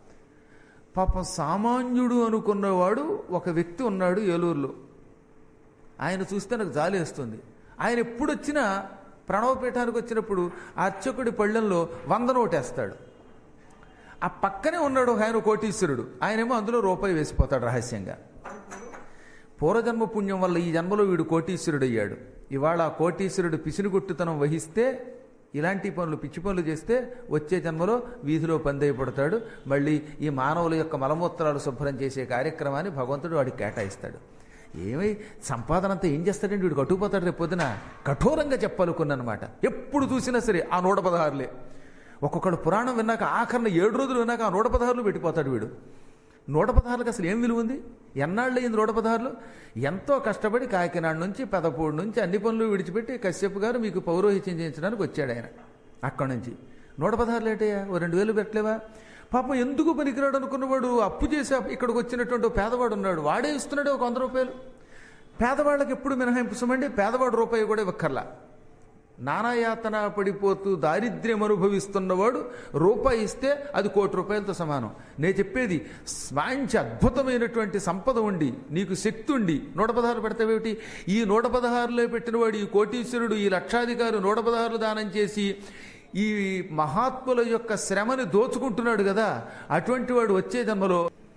పాపం సామాన్యుడు అనుకున్నవాడు ఒక వ్యక్తి ఉన్నాడు ఏలూరులో ఆయన చూస్తే నాకు జాలి వేస్తుంది ఆయన ఎప్పుడు వచ్చినా ప్రణవపీఠానికి వచ్చినప్పుడు ఆ అర్చకుడి పళ్ళెంలో వంద నోటేస్తాడు ఆ పక్కనే ఉన్నాడు ఒక ఆయన కోటీశ్వరుడు ఆయనేమో అందులో రూపాయి వేసిపోతాడు రహస్యంగా పూర్వజన్మ పుణ్యం వల్ల ఈ జన్మలో వీడు కోటీశ్వరుడు అయ్యాడు ఇవాళ ఆ కోటీశ్వరుడు పిసినిగొట్టుతనం వహిస్తే ఇలాంటి పనులు పిచ్చి పనులు చేస్తే వచ్చే జన్మలో వీధిలో పందైపడతాడు మళ్ళీ ఈ మానవుల యొక్క మలమూత్రాలు శుభ్రం చేసే కార్యక్రమాన్ని భగవంతుడు వాడికి కేటాయిస్తాడు ఏమై సంపాదన అంతా ఏం చేస్తాడండి వీడు కట్టుకుపోతాడు రేపు పొద్దున కఠోరంగా చెప్పాలనుకున్నమాట ఎప్పుడు చూసినా సరే ఆ నూట పదహారులే ఒక్కొక్కడు పురాణం విన్నాక ఆఖరణ ఏడు రోజులు విన్నాక ఆ నూట పదహారులు పెట్టిపోతాడు వీడు నూట పదహారులకు అసలు ఏం విలువ ఉంది ఎన్నాళ్ళు అయింది నూట పదహారులు ఎంతో కష్టపడి కాకినాడ నుంచి పెదపూడి నుంచి అన్ని పనులు విడిచిపెట్టి కశ్యప్ గారు మీకు పౌరోహిత్యం చేయించడానికి వచ్చాడు ఆయన అక్కడి నుంచి నూట పదహారులు ఏంటయ్యా ఓ రెండు వేలు పెట్టలేవా పాపం ఎందుకు పనికిరాడు అనుకున్నవాడు అప్పు చేసి ఇక్కడికి వచ్చినటువంటి ఓ పేదవాడు ఉన్నాడు వాడే ఇస్తున్నాడు ఒక వంద రూపాయలు పేదవాళ్ళకి ఎప్పుడు మినహాయింపు సుమండి పేదవాడు రూపాయి కూడా ఇవ్వక్కర్లా నానాయాతన పడిపోతూ దారిద్ర్యం అనుభవిస్తున్నవాడు రూపాయి ఇస్తే అది కోటి రూపాయలతో సమానం నేను చెప్పేది మంచి అద్భుతమైనటువంటి సంపద ఉండి నీకు శక్తి ఉండి నూట పదహారు పెడతావేమిటి ఈ నూట పదహారులో పెట్టినవాడు ఈ కోటీశ్వరుడు ఈ లక్షాధికారి నూట పదహారులు దానం చేసి ఈ మహాత్ముల యొక్క శ్రమని దోచుకుంటున్నాడు కదా అటువంటి వాడు వచ్చే జన్మలో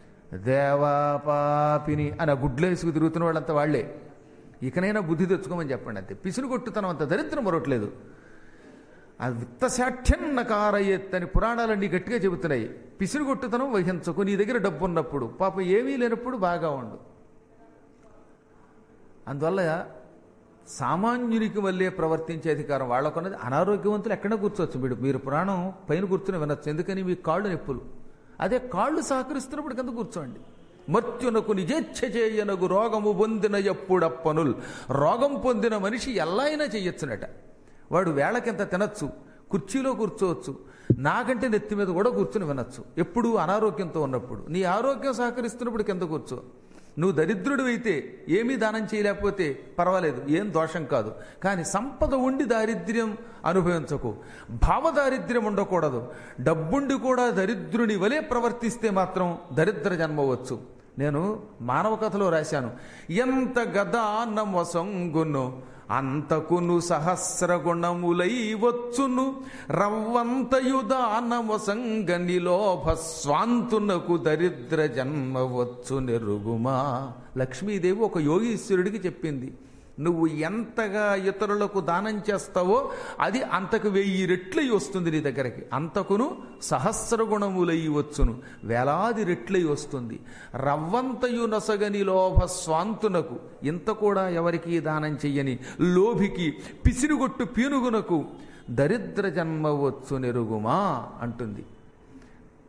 దేవాపాపిని అని ఆ గుడ్లేసుకు తిరుగుతున్న వాళ్ళంతా వాళ్లే ఇకనైనా బుద్ధి తెచ్చుకోమని చెప్పండి అంతే పిసులు కొట్టుతనం అంత దరిద్రం మరొకట్లేదు ఆ విత్తశాఠ్యన్నకారయ్యత్ అని పురాణాలన్నీ గట్టిగా చెబుతున్నాయి పిసిరు కొట్టుతనం వహించకు నీ దగ్గర డబ్బు ఉన్నప్పుడు పాపం ఏమీ లేనప్పుడు బాగా ఉండు అందువల్ల సామాన్యునికి వల్లే ప్రవర్తించే అధికారం వాళ్ళకున్నది అనారోగ్యవంతులు ఎక్కడ కూర్చోవచ్చు మీరు మీరు పురాణం పైన కూర్చుని వినొచ్చు ఎందుకని మీ కాళ్ళు నొప్పులు అదే కాళ్ళు సహకరిస్తున్నప్పుడు కింద కూర్చోండి మర్త్యునకు నిజేచ్ఛ చేయనగు రోగము పొందిన ఎప్పుడప్పనుల్ రోగం పొందిన మనిషి ఎలా అయినా చెయ్యొచ్చునట వాడు వేళకింత తినచ్చు కుర్చీలో కూర్చోవచ్చు నాకంటే నెత్తి మీద కూడా కూర్చుని వినొచ్చు ఎప్పుడు అనారోగ్యంతో ఉన్నప్పుడు నీ ఆరోగ్యం సహకరిస్తున్నప్పుడు కింద కూర్చో నువ్వు దరిద్రుడు అయితే ఏమీ దానం చేయలేకపోతే పర్వాలేదు ఏం దోషం కాదు కానీ సంపద ఉండి దారిద్ర్యం అనుభవించకు భావదారిద్ర్యం ఉండకూడదు డబ్బుండి కూడా దరిద్రుని వలె ప్రవర్తిస్తే మాత్రం దరిద్ర జన్మవచ్చు నేను మానవ కథలో రాశాను ఎంత గదాన్నమొసంగును అంతకును సహస్ర గుణములై వచ్చును రవ్వంతయుదానమొసంగ నిలోభ స్వాంతునకు దరిద్ర జన్మ వచ్చు నెరుగుమా లక్ష్మీదేవి ఒక యోగీశ్వరుడికి చెప్పింది నువ్వు ఎంతగా ఇతరులకు దానం చేస్తావో అది అంతకు వెయ్యి రెట్లై వస్తుంది నీ దగ్గరికి అంతకును సహస్ర గుణములై వచ్చును వేలాది రెట్లై వస్తుంది రవ్వంతయు నొసగని లోభ స్వాంతునకు ఇంత కూడా ఎవరికి దానం చెయ్యని లోభికి పిసిరుగొట్టు పీనుగునకు దరిద్ర జన్మ వచ్చు నెరుగుమా అంటుంది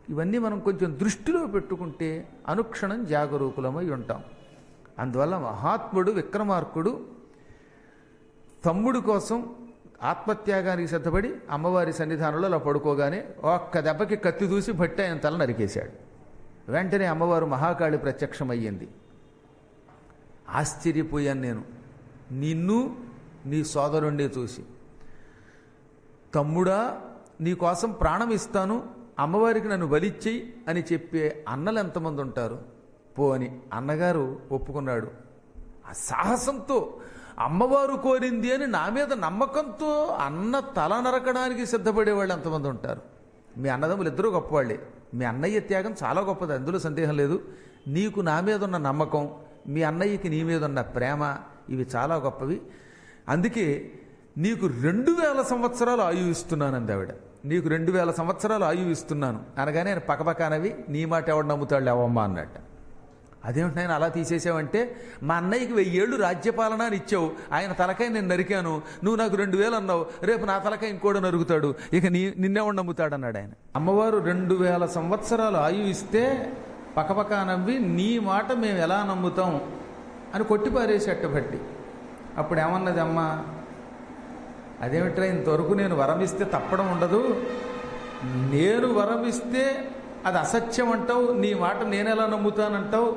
ఇవన్నీ మనం కొంచెం దృష్టిలో పెట్టుకుంటే అనుక్షణం జాగరూకులమై ఉంటాం అందువల్ల మహాత్ముడు విక్రమార్కుడు తమ్ముడు కోసం ఆత్మత్యాగానికి సిద్ధపడి అమ్మవారి సన్నిధానంలో అలా పడుకోగానే ఒక్క దెబ్బకి కత్తి దూసి భట్టి ఆయన తల నరికేశాడు వెంటనే అమ్మవారు మహాకాళి ప్రత్యక్షమయ్యింది ఆశ్చర్యపోయాను నేను నిన్ను నీ సోదరుండే చూసి తమ్ముడా నీ కోసం ప్రాణం ఇస్తాను అమ్మవారికి నన్ను బలిచ్చేయి అని చెప్పే అన్నలు ఎంతమంది ఉంటారు పో అని అన్నగారు ఒప్పుకున్నాడు ఆ సాహసంతో అమ్మవారు కోరింది అని నా మీద నమ్మకంతో అన్న తల నరకడానికి సిద్ధపడే వాళ్ళు ఎంతమంది ఉంటారు మీ అన్నదమ్ములు ఇద్దరూ గొప్పవాళ్ళే మీ అన్నయ్య త్యాగం చాలా గొప్పది అందులో సందేహం లేదు నీకు నా మీద ఉన్న నమ్మకం మీ అన్నయ్యకి నీ మీద ఉన్న ప్రేమ ఇవి చాలా గొప్పవి అందుకే నీకు రెండు వేల సంవత్సరాలు ఆయువు ఇస్తున్నాను అంది ఆవిడ నీకు రెండు వేల సంవత్సరాలు ఆయువు ఇస్తున్నాను అనగానే ఆయన పక్కపక్కనవి నీ మాట ఎవడు నమ్ముతాడు అవమ్మా అన్నట్ట అదేమిటి నేను అలా తీసేసావంటే మా అన్నయ్యకి వెయ్యేళ్ళు రాజ్యపాలన అని ఇచ్చావు ఆయన తలకాయ నేను నరికాను నువ్వు నాకు రెండు వేలు అన్నావు రేపు నా తలకాయ ఇంకోటి నరుగుతాడు ఇక నీ నిన్నెవడు నమ్ముతాడు అన్నాడు ఆయన అమ్మవారు రెండు వేల సంవత్సరాలు ఆయువు ఇస్తే పక్కపక్క నవ్వి నీ మాట మేము ఎలా నమ్ముతాం అని కొట్టి పారేసి అట్టబట్టి అప్పుడు ఏమన్నది అమ్మ అదేమిట్రా ఇంతవరకు నేను వరం ఇస్తే తప్పడం ఉండదు నేను వరం ఇస్తే అది అసత్యం అంటావు నీ మాట నేను ఎలా నమ్ముతానంటావు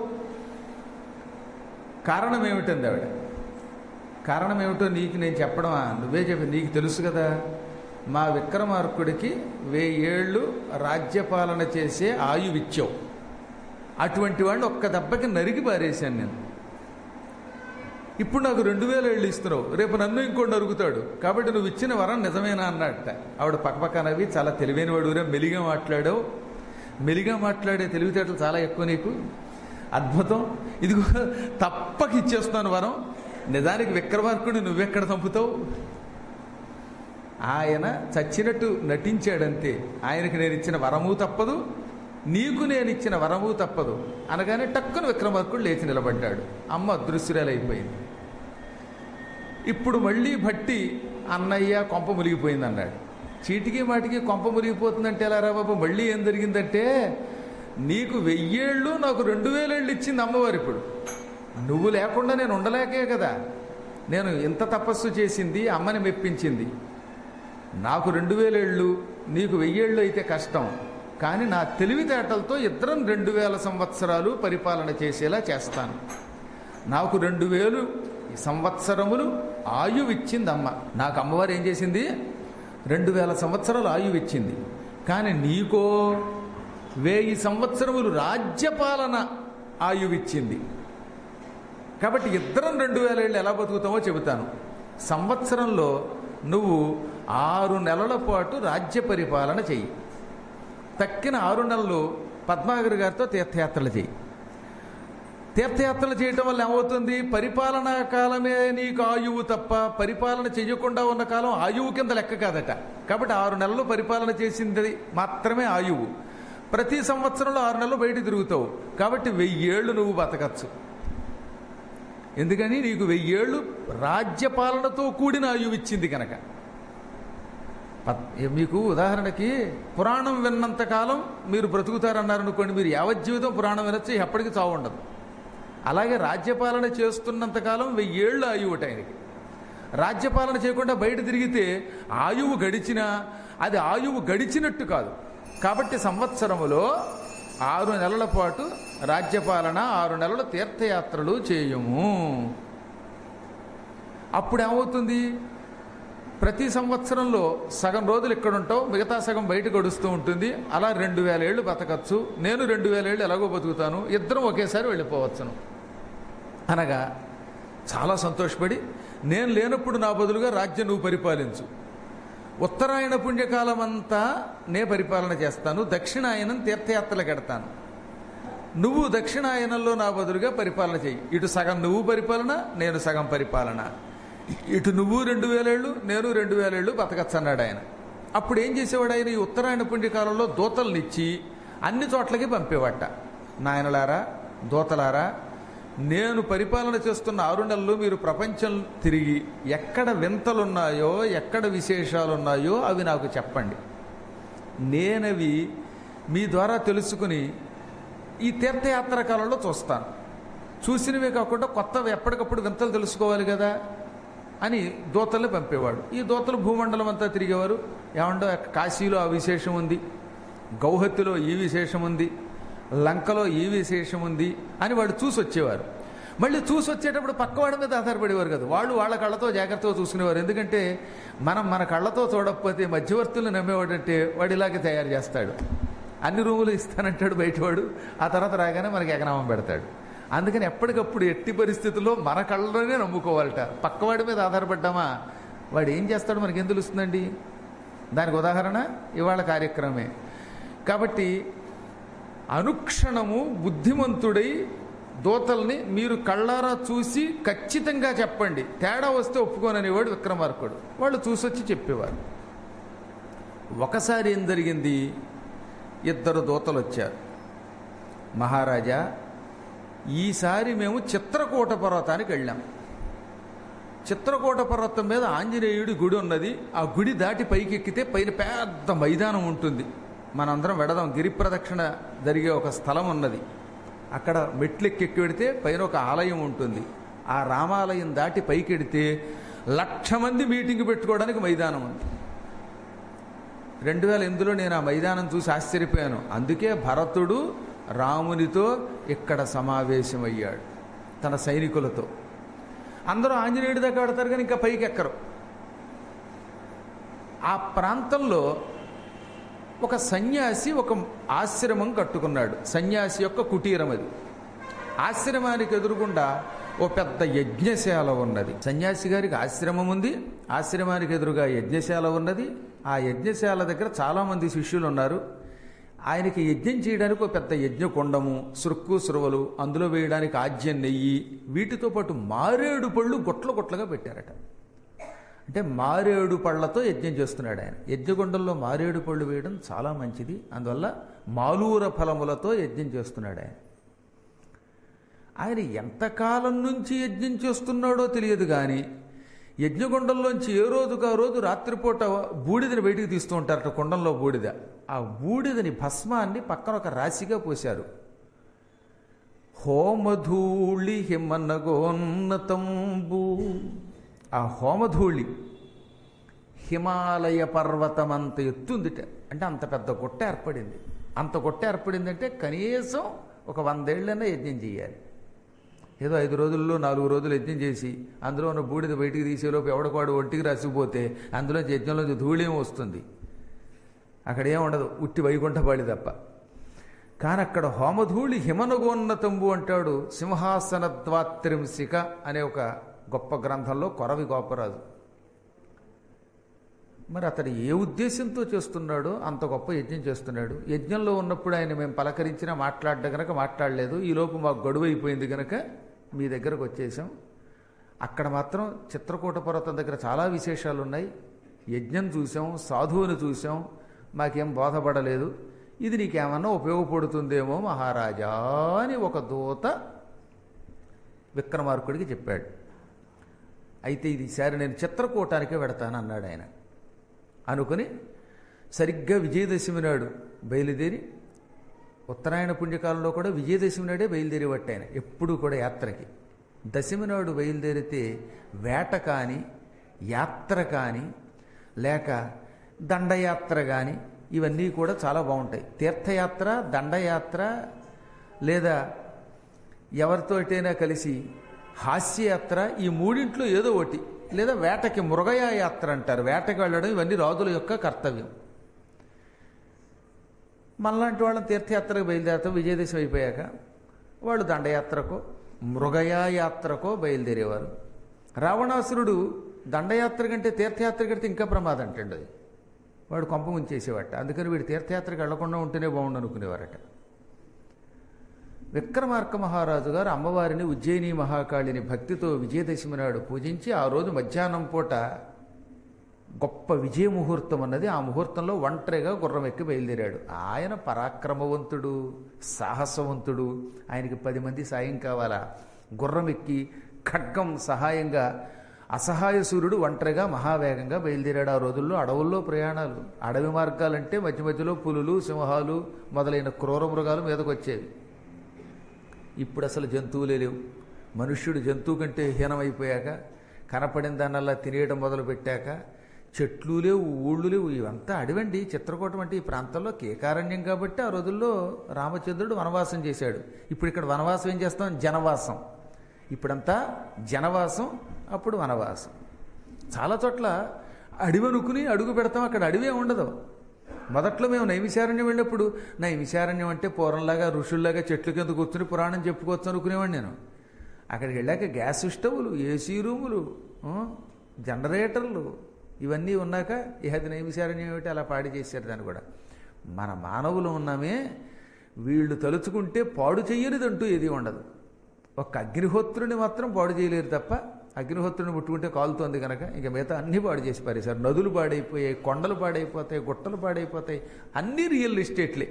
కారణం ఏమిటంది ఆవిడ కారణం ఏమిటో నీకు నేను చెప్పడమా నువ్వే చెప్పి నీకు తెలుసు కదా మా విక్రమార్కుడికి వెయ్యేళ్ళు రాజ్యపాలన చేసే ఆయువిచ్చావు అటువంటి వాడిని ఒక్క దెబ్బకి నరికి పారేశాను నేను ఇప్పుడు నాకు రెండు వేల ఏళ్ళు ఇస్తున్నావు రేపు నన్ను ఇంకోటి నరుగుతాడు కాబట్టి నువ్వు ఇచ్చిన వరం నిజమేనా అన్నట్ట ఆవిడ పక్కపక్క నవ్వి చాలా తెలివైన వాడు మెలిగా మాట్లాడావు మెలిగా మాట్లాడే తెలివితేటలు చాలా ఎక్కువ నీకు అద్భుతం ఇదిగో తప్పక ఇచ్చేస్తున్నాను వరం నిజానికి విక్రమార్కుడిని నువ్వెక్కడ చంపుతావు ఆయన చచ్చినట్టు నటించాడంతే ఆయనకి నేను ఇచ్చిన వరము తప్పదు నీకు నేను ఇచ్చిన వరము తప్పదు అనగానే టక్కున విక్రమార్కుడు లేచి నిలబడ్డాడు అమ్మ అదృశ్యురాలైపోయింది ఇప్పుడు మళ్ళీ భట్టి అన్నయ్య కొంప మునిగిపోయింది అన్నాడు చీటికి మాటికి కొంప మునిగిపోతుందంటే ఎలా రా బాబు మళ్ళీ ఏం జరిగిందంటే నీకు వెయ్యేళ్ళు నాకు రెండు వేలేళ్ళు ఇచ్చింది అమ్మవారు ఇప్పుడు నువ్వు లేకుండా నేను ఉండలేకే కదా నేను ఇంత తపస్సు చేసింది అమ్మని మెప్పించింది నాకు రెండు వేలేళ్ళు నీకు వెయ్యేళ్ళు అయితే కష్టం కానీ నా తెలివితేటలతో ఇద్దరం రెండు వేల సంవత్సరాలు పరిపాలన చేసేలా చేస్తాను నాకు రెండు వేలు సంవత్సరములు ఆయువు ఇచ్చింది అమ్మ నాకు అమ్మవారు ఏం చేసింది రెండు వేల సంవత్సరాలు ఆయువు ఇచ్చింది కానీ నీకో వెయ్యి సంవత్సరములు రాజ్యపాలన ఆయువు ఇచ్చింది కాబట్టి ఇద్దరం రెండు వేల ఏళ్ళు ఎలా బతుకుతామో చెబుతాను సంవత్సరంలో నువ్వు ఆరు నెలల పాటు రాజ్య పరిపాలన చెయ్యి తక్కిన ఆరు నెలలు పద్మాగర్ గారితో తీర్థయాత్రలు చెయ్యి తీర్థయాత్రలు చేయటం వల్ల ఏమవుతుంది పరిపాలనా కాలమే నీకు ఆయువు తప్ప పరిపాలన చేయకుండా ఉన్న కాలం ఆయువు కింద లెక్క కాదట కాబట్టి ఆరు నెలలు పరిపాలన చేసింది మాత్రమే ఆయువు ప్రతి సంవత్సరంలో ఆరు నెలలు బయట తిరుగుతావు కాబట్టి వెయ్యేళ్ళు నువ్వు బతకచ్చు ఎందుకని నీకు వెయ్యేళ్ళు రాజ్యపాలనతో కూడిన ఆయువు ఇచ్చింది కనుక పద్- మీకు ఉదాహరణకి పురాణం విన్నంత కాలం మీరు బ్రతుకుతారన్నారనుకోండి మీరు యావజ్జీవితం పురాణం వినొచ్చు ఎప్పటికీ చావు ఉండదు అలాగే రాజ్యపాలన చేస్తున్నంత కాలం వెయ్యేళ్ళు ఆయువుట ఆయనకి రాజ్యపాలన చేయకుండా బయట తిరిగితే ఆయువు గడిచినా అది ఆయువు గడిచినట్టు కాదు కాబట్టి సంవత్సరములో ఆరు నెలల పాటు రాజ్యపాలన ఆరు నెలల తీర్థయాత్రలు చేయము అప్పుడు ఏమవుతుంది ప్రతి సంవత్సరంలో సగం రోజులు ఇక్కడ ఉంటావు మిగతా సగం బయట గడుస్తూ ఉంటుంది అలా రెండు వేల ఏళ్ళు బతకచ్చు నేను రెండు వేల ఏళ్ళు ఎలాగో బతుకుతాను ఇద్దరం ఒకేసారి వెళ్ళిపోవచ్చును అనగా చాలా సంతోషపడి నేను లేనప్పుడు నా బదులుగా రాజ్యం నువ్వు పరిపాలించు ఉత్తరాయణ పుణ్యకాలం అంతా నే పరిపాలన చేస్తాను దక్షిణాయనం తీర్థయాత్రలకు ఎడతాను నువ్వు దక్షిణాయనంలో నా బదులుగా పరిపాలన చెయ్యి ఇటు సగం నువ్వు పరిపాలన నేను సగం పరిపాలన ఇటు నువ్వు రెండు వేలేళ్ళు నేను రెండు వేలేళ్ళు బతకచ్చు అన్నాడు ఆయన అప్పుడు ఏం చేసేవాడు ఆయన ఈ ఉత్తరాయణ పుణ్యకాలంలో దూతలనిచ్చి అన్ని చోట్లకి పంపేవాట నాయనలారా దూతలారా నేను పరిపాలన చేస్తున్న ఆరు నెలలు మీరు ప్రపంచం తిరిగి ఎక్కడ వింతలున్నాయో ఎక్కడ విశేషాలున్నాయో అవి నాకు చెప్పండి నేనవి మీ ద్వారా తెలుసుకుని ఈ తీర్థయాత్ర కాలంలో చూస్తాను చూసినవే కాకుండా కొత్తవి ఎప్పటికప్పుడు వింతలు తెలుసుకోవాలి కదా అని దూతల్ని పంపేవాడు ఈ దూతలు భూమండలం అంతా తిరిగేవారు ఏమండో కాశీలో ఆ విశేషం ఉంది గౌహత్తిలో ఈ విశేషం ఉంది లంకలో ఈ విశేషం ఉంది అని వాడు చూసి వచ్చేవారు మళ్ళీ చూసి వచ్చేటప్పుడు పక్కవాడి మీద ఆధారపడేవారు కదా వాళ్ళు వాళ్ళ కళ్ళతో జాగ్రత్తగా చూసుకునేవారు ఎందుకంటే మనం మన కళ్ళతో చూడకపోతే మధ్యవర్తులను నమ్మేవాడంటే వాడు ఇలాగే తయారు చేస్తాడు అన్ని రూములు ఇస్తానంటాడు బయటవాడు ఆ తర్వాత రాగానే మనకి ఎగనామం పెడతాడు అందుకని ఎప్పటికప్పుడు ఎట్టి పరిస్థితుల్లో మన కళ్ళలోనే నమ్ముకోవాలట పక్కవాడి మీద ఆధారపడ్డామా వాడు ఏం చేస్తాడో మనకేం తెలుస్తుందండి దానికి ఉదాహరణ ఇవాళ కార్యక్రమే కాబట్టి అనుక్షణము బుద్ధిమంతుడై దోతల్ని మీరు కళ్ళారా చూసి ఖచ్చితంగా చెప్పండి తేడా వస్తే ఒప్పుకోననేవాడు విక్రమార్కుడు వాళ్ళు చూసొచ్చి చెప్పేవారు ఒకసారి ఏం జరిగింది ఇద్దరు దోతలు వచ్చారు మహారాజా ఈసారి మేము చిత్రకూట పర్వతానికి వెళ్ళాం చిత్రకూట పర్వతం మీద ఆంజనేయుడి గుడి ఉన్నది ఆ గుడి దాటి పైకి ఎక్కితే పైన పెద్ద మైదానం ఉంటుంది మనందరం వెడదాం గిరి ప్రదక్షిణ జరిగే ఒక స్థలం ఉన్నది అక్కడ మెట్లెక్కి ఎక్కి వెడితే పైన ఒక ఆలయం ఉంటుంది ఆ రామాలయం దాటి పైకి ఎడితే లక్ష మంది మీటింగ్ పెట్టుకోవడానికి మైదానం ఉంది రెండు వేల ఎనిమిదిలో నేను ఆ మైదానం చూసి ఆశ్చర్యపోయాను అందుకే భరతుడు రామునితో ఇక్కడ సమావేశమయ్యాడు తన సైనికులతో అందరూ ఆంజనేయుడి దగ్గర పెడతారు కానీ ఇంకా పైకి ఎక్కరు ఆ ప్రాంతంలో ఒక సన్యాసి ఒక ఆశ్రమం కట్టుకున్నాడు సన్యాసి యొక్క కుటీరం అది ఆశ్రమానికి ఎదురుగుండా ఓ పెద్ద యజ్ఞశాల ఉన్నది సన్యాసి గారికి ఆశ్రమం ఉంది ఆశ్రమానికి ఎదురుగా యజ్ఞశాల ఉన్నది ఆ యజ్ఞశాల దగ్గర చాలామంది శిష్యులు ఉన్నారు ఆయనకి యజ్ఞం చేయడానికి ఒక పెద్ద యజ్ఞ కొండము సురుక్కు సురవలు అందులో వేయడానికి ఆజ్యం నెయ్యి వీటితో పాటు మారేడు పళ్ళు గొట్ల గొట్లగా పెట్టారట అంటే మారేడు పళ్ళతో యజ్ఞం చేస్తున్నాడు ఆయన యజ్ఞగుండంలో మారేడు పళ్ళు వేయడం చాలా మంచిది అందువల్ల మాలూర ఫలములతో యజ్ఞం చేస్తున్నాడు ఆయన ఆయన ఎంతకాలం నుంచి యజ్ఞం చేస్తున్నాడో తెలియదు కానీ యజ్ఞగుండంలోంచి ఏ రోజుకు ఆ రోజు రాత్రిపూట బూడిదని బయటికి తీస్తూ ఉంటారట కుండంలో బూడిద ఆ బూడిదని భస్మాన్ని పక్కన ఒక రాశిగా పోశారు హోమధూళి హిమనగోన్నతంబు ఆ హోమధూళి హిమాలయ పర్వతం అంత ఎత్తుందిట అంటే అంత పెద్ద గుట్ట ఏర్పడింది అంత గుట్ట ఏర్పడిందంటే కనీసం ఒక వందేళ్లైనా యజ్ఞం చేయాలి ఏదో ఐదు రోజుల్లో నాలుగు రోజులు యజ్ఞం చేసి అందులో ఉన్న బూడిద బయటికి తీసేలోపు ఎవడకవాడు ఒంటికి రాసిపోతే అందులో యజ్ఞంలోంచి ధూళేం వస్తుంది అక్కడ ఏం ఉండదు ఉట్టి వైకుంఠపాళి తప్ప కానీ అక్కడ హోమధూళి హిమనగోన్నతంబు అంటాడు సింహాసన ద్వాత్రింశిక అనే ఒక గొప్ప గ్రంథంలో కొరవి గోపరాజు మరి అతడు ఏ ఉద్దేశంతో చేస్తున్నాడో అంత గొప్ప యజ్ఞం చేస్తున్నాడు యజ్ఞంలో ఉన్నప్పుడు ఆయన మేము పలకరించినా మాట్లాడ్డ గనక మాట్లాడలేదు ఈలోపు మాకు గడువు అయిపోయింది గనక మీ దగ్గరకు వచ్చేసాం అక్కడ మాత్రం చిత్రకూట పర్వతం దగ్గర చాలా విశేషాలు ఉన్నాయి యజ్ఞం చూసాం సాధువుని చూసాం మాకేం బోధపడలేదు ఇది నీకేమన్నా ఉపయోగపడుతుందేమో మహారాజా అని ఒక దూత విక్రమార్కుడికి చెప్పాడు అయితే ఇది ఈసారి నేను చిత్రకూటానికే పెడతాను అన్నాడు ఆయన అనుకుని సరిగ్గా విజయదశమి నాడు బయలుదేరి ఉత్తరాయణ పుణ్యకాలంలో కూడా విజయదశమి నాడే బయలుదేరేవట్టు ఆయన ఎప్పుడూ కూడా యాత్రకి దశమి నాడు బయలుదేరితే వేట కానీ యాత్ర కానీ లేక దండయాత్ర కానీ ఇవన్నీ కూడా చాలా బాగుంటాయి తీర్థయాత్ర దండయాత్ర లేదా ఎవరితోటైనా కలిసి హాస్యయాత్ర ఈ మూడింట్లో ఏదో ఒకటి లేదా వేటకి మృగయా యాత్ర అంటారు వేటకి వెళ్ళడం ఇవన్నీ రాజుల యొక్క కర్తవ్యం మనలాంటి వాళ్ళని తీర్థయాత్రకు బయలుదేరతాం విజయదశమి అయిపోయాక వాళ్ళు దండయాత్రకో మృగయా యాత్రకో బయలుదేరేవారు రావణాసురుడు దండయాత్ర కంటే తీర్థయాత్ర కంటే ఇంకా ప్రమాదం అంటండి అది వాడు కొంప ముంచేసేవాట అందుకని వీడు తీర్థయాత్రకు వెళ్లకుండా ఉంటేనే బాగుండు అనుకునేవారట విక్రమార్క మహారాజు గారు అమ్మవారిని ఉజ్జయిని మహాకాళిని భక్తితో విజయదశమి నాడు పూజించి ఆ రోజు మధ్యాహ్నం పూట గొప్ప విజయ ముహూర్తం అన్నది ఆ ముహూర్తంలో ఒంటరిగా గుర్రం ఎక్కి బయలుదేరాడు ఆయన పరాక్రమవంతుడు సాహసవంతుడు ఆయనకి పది మంది సాయం కావాలా గుర్రం ఎక్కి ఖడ్గం సహాయంగా అసహాయ సూర్యుడు ఒంటరిగా మహావేగంగా బయలుదేరాడు ఆ రోజుల్లో అడవుల్లో ప్రయాణాలు అడవి మార్గాలంటే మధ్య మధ్యలో పులులు సింహాలు మొదలైన క్రూర మృగాలు మీదకు వచ్చేవి ఇప్పుడు అసలు జంతువులే లేవు మనుష్యుడు జంతువు కంటే హీనమైపోయాక కనపడిన దాన్నల్లా తినేయడం మొదలు పెట్టాక చెట్లు లేవు ఊళ్ళు లేవు ఇవంతా అడవండి చిత్రకూటం అంటే ఈ ప్రాంతంలో కేకారణ్యం కాబట్టి ఆ రోజుల్లో రామచంద్రుడు వనవాసం చేశాడు ఇప్పుడు ఇక్కడ వనవాసం ఏం చేస్తాం జనవాసం ఇప్పుడంతా జనవాసం అప్పుడు వనవాసం చాలా చోట్ల అడవి అనుకుని అడుగు పెడతాం అక్కడ అడవే ఉండదు మొదట్లో మేము నైమిశారణ్యం వెళ్ళినప్పుడు నైమిశారణ్యం అంటే పూర్వంలాగా ఋషుల్లాగా చెట్ల కింద కూర్చుని పురాణం చెప్పుకోవచ్చు అనుకునేవాడిని నేను అక్కడికి వెళ్ళాక గ్యాస్ స్టవ్లు ఏసీ రూములు ఆ, జనరేటర్లు ఇవన్నీ ఉన్నాక ఇహది నైమిశారణ్యం ఏమిటి అలా పాడి చేశారు దాన్ని కూడా మన మానవులు ఉన్నామే వీళ్ళు తలుచుకుంటే పాడు చెయ్యనిదంటూ ఏది ఉండదు ఒక్క అగ్నిహోత్రుని మాత్రం పాడు చేయలేరు తప్ప అగ్నిహోత్రుని ముట్టుకుంటే కాలుతోంది కనుక ఇక మిగతా అన్ని పాడు చేసి పారేశారు నదులు పాడైపోయాయి కొండలు పాడైపోతాయి గుట్టలు పాడైపోతాయి అన్నీ రియల్ ఎస్టేట్లే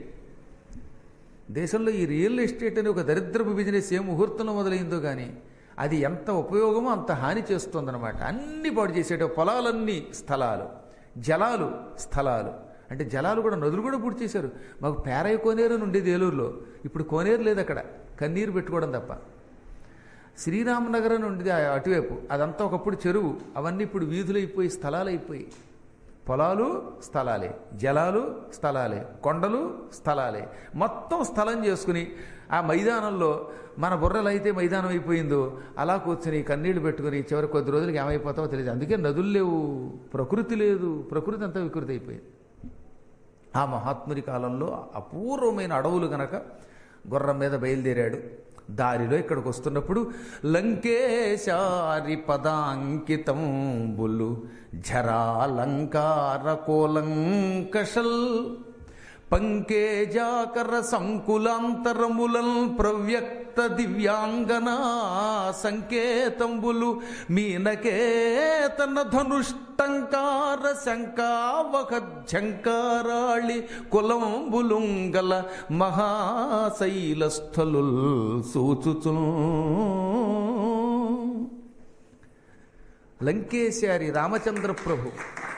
దేశంలో ఈ రియల్ ఎస్టేట్ అనే ఒక దరిద్రపు బిజినెస్ ఏ ముహూర్తంలో మొదలైందో కానీ అది ఎంత ఉపయోగమో అంత హాని చేస్తుందన్నమాట అన్ని పాడు చేసేట పొలాలన్నీ స్థలాలు జలాలు స్థలాలు అంటే జలాలు కూడా నదులు కూడా పూర్తి చేశారు మాకు పేరయ్య కోనేరు అని ఉండేది ఏలూరులో ఇప్పుడు కోనేరు లేదు అక్కడ కన్నీరు పెట్టుకోవడం తప్ప శ్రీరామనగర్ అని ఉండేది ఆ అటువైపు అదంతా ఒకప్పుడు చెరువు అవన్నీ ఇప్పుడు వీధులు అయిపోయి స్థలాలు అయిపోయి పొలాలు స్థలాలే జలాలు స్థలాలే కొండలు స్థలాలే మొత్తం స్థలం చేసుకుని ఆ మైదానంలో మన బుర్రలు అయితే మైదానం అయిపోయిందో అలా కూర్చుని కన్నీళ్లు పెట్టుకుని చివరి కొద్ది రోజులకి ఏమైపోతావో తెలియదు అందుకే నదులు లేవు ప్రకృతి లేదు ప్రకృతి అంతా వికృతి అయిపోయింది ఆ మహాత్ముని కాలంలో అపూర్వమైన అడవులు గనక గుర్రం మీద బయలుదేరాడు దారిలో ఇక్కడికి వస్తున్నప్పుడు లంకేశారి పదాంకితం బుల్లు ఝరాలంకార కోలంకషల్ పంకేజాకర సంకులాంతరములన్ ప్రవ్యక్త దివ్యాంగనా సంకేతంబులు మీనకేతన ధనుష్టంకార శంకావక ఝంకారాళి కులంబులుంగల మహాశైలస్థలుల్ సూచుచు లంకేశారి రామచంద్ర ప్రభు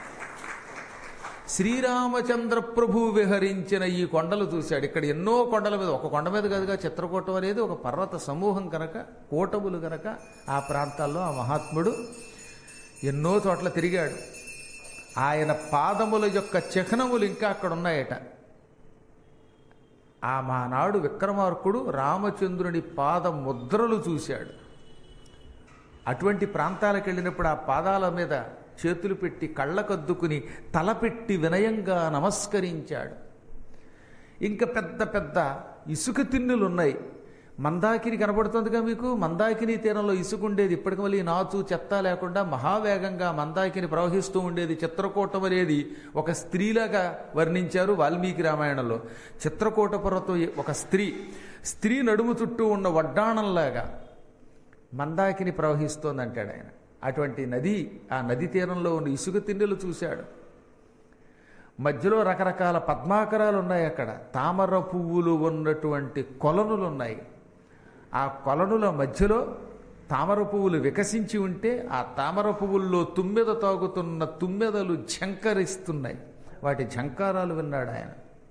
శ్రీరామచంద్ర ప్రభు విహరించిన ఈ కొండలు చూశాడు ఇక్కడ ఎన్నో కొండల మీద ఒక కొండ మీద కనుక చిత్రకూటం అనేది ఒక పర్వత సమూహం కనుక కూటములు కనుక ఆ ప్రాంతాల్లో ఆ మహాత్ముడు ఎన్నో చోట్ల తిరిగాడు ఆయన పాదముల యొక్క చిహ్నములు ఇంకా అక్కడ ఉన్నాయట ఆ మానాడు విక్రమార్కుడు రామచంద్రుని పాద ముద్రలు చూశాడు అటువంటి ప్రాంతాలకు వెళ్ళినప్పుడు ఆ పాదాల మీద చేతులు పెట్టి కళ్ళకద్దుకుని తల పెట్టి వినయంగా నమస్కరించాడు ఇంకా పెద్ద పెద్ద ఇసుక తిన్నులు ఉన్నాయి మందాకిని కనబడుతుందిగా మీకు మందాకిని తీరంలో ఇసుక ఉండేది ఇప్పటికి మళ్ళీ నాచు చెత్త లేకుండా మహావేగంగా మందాకిని ప్రవహిస్తూ ఉండేది చిత్రకూటం అనేది ఒక స్త్రీలాగా వర్ణించారు వాల్మీకి రామాయణంలో చిత్రకూట పర్వతం ఒక స్త్రీ స్త్రీ నడుము చుట్టూ ఉన్న వడ్డాణంలాగా మందాకిని ప్రవహిస్తోంది అంటాడు ఆయన అటువంటి నది ఆ నది తీరంలో ఉన్న ఇసుక తిండిలు చూశాడు మధ్యలో రకరకాల పద్మాకరాలు ఉన్నాయి అక్కడ తామర పువ్వులు ఉన్నటువంటి కొలనులు ఉన్నాయి ఆ కొలనుల మధ్యలో తామర పువ్వులు వికసించి ఉంటే ఆ తామర పువ్వుల్లో తుమ్మెద తాగుతున్న తుమ్మెదలు ఝంకరిస్తున్నాయి వాటి ఝంకారాలు విన్నాడు ఆయన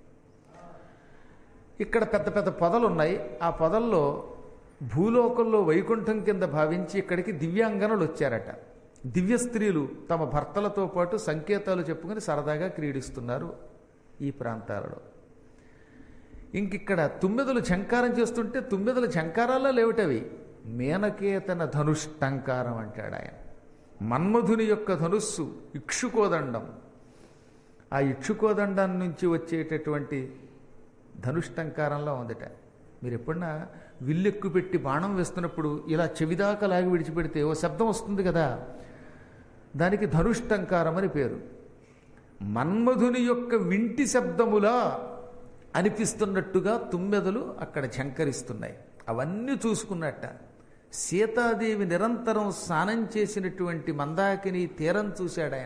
ఇక్కడ పెద్ద పెద్ద పొదలు ఉన్నాయి ఆ పొదల్లో భూలోకంలో వైకుంఠం కింద భావించి ఇక్కడికి దివ్యాంగనలు వచ్చారట దివ్య స్త్రీలు తమ భర్తలతో పాటు సంకేతాలు చెప్పుకుని సరదాగా క్రీడిస్తున్నారు ఈ ప్రాంతాలలో ఇంకిక్కడ తుమ్మెదలు ఝంకారం చేస్తుంటే తుమ్మెదల ఝంకారాల్లో లేవిటవి మేనకేతన ధనుష్టంకారం అంటాడు ఆయన మన్మధుని యొక్క ధనుస్సు ఇక్షుకోదండం ఆ ఇక్షుకోదండం నుంచి వచ్చేటటువంటి ధనుష్టంకారంలో ఉందట మీరు ఎప్పుడన్నా విల్లెక్కు పెట్టి బాణం వేస్తున్నప్పుడు ఇలా చెవిదాకా లాగి విడిచిపెడితే ఓ శబ్దం వస్తుంది కదా దానికి ధనుష్టంకారం అని పేరు మన్మధుని యొక్క వింటి శబ్దములా అనిపిస్తున్నట్టుగా తుమ్మెదలు అక్కడ ఝంకరిస్తున్నాయి అవన్నీ చూసుకున్నట్ట సీతాదేవి నిరంతరం స్నానం చేసినటువంటి మందాకిని తీరం చూశాడు ఆయన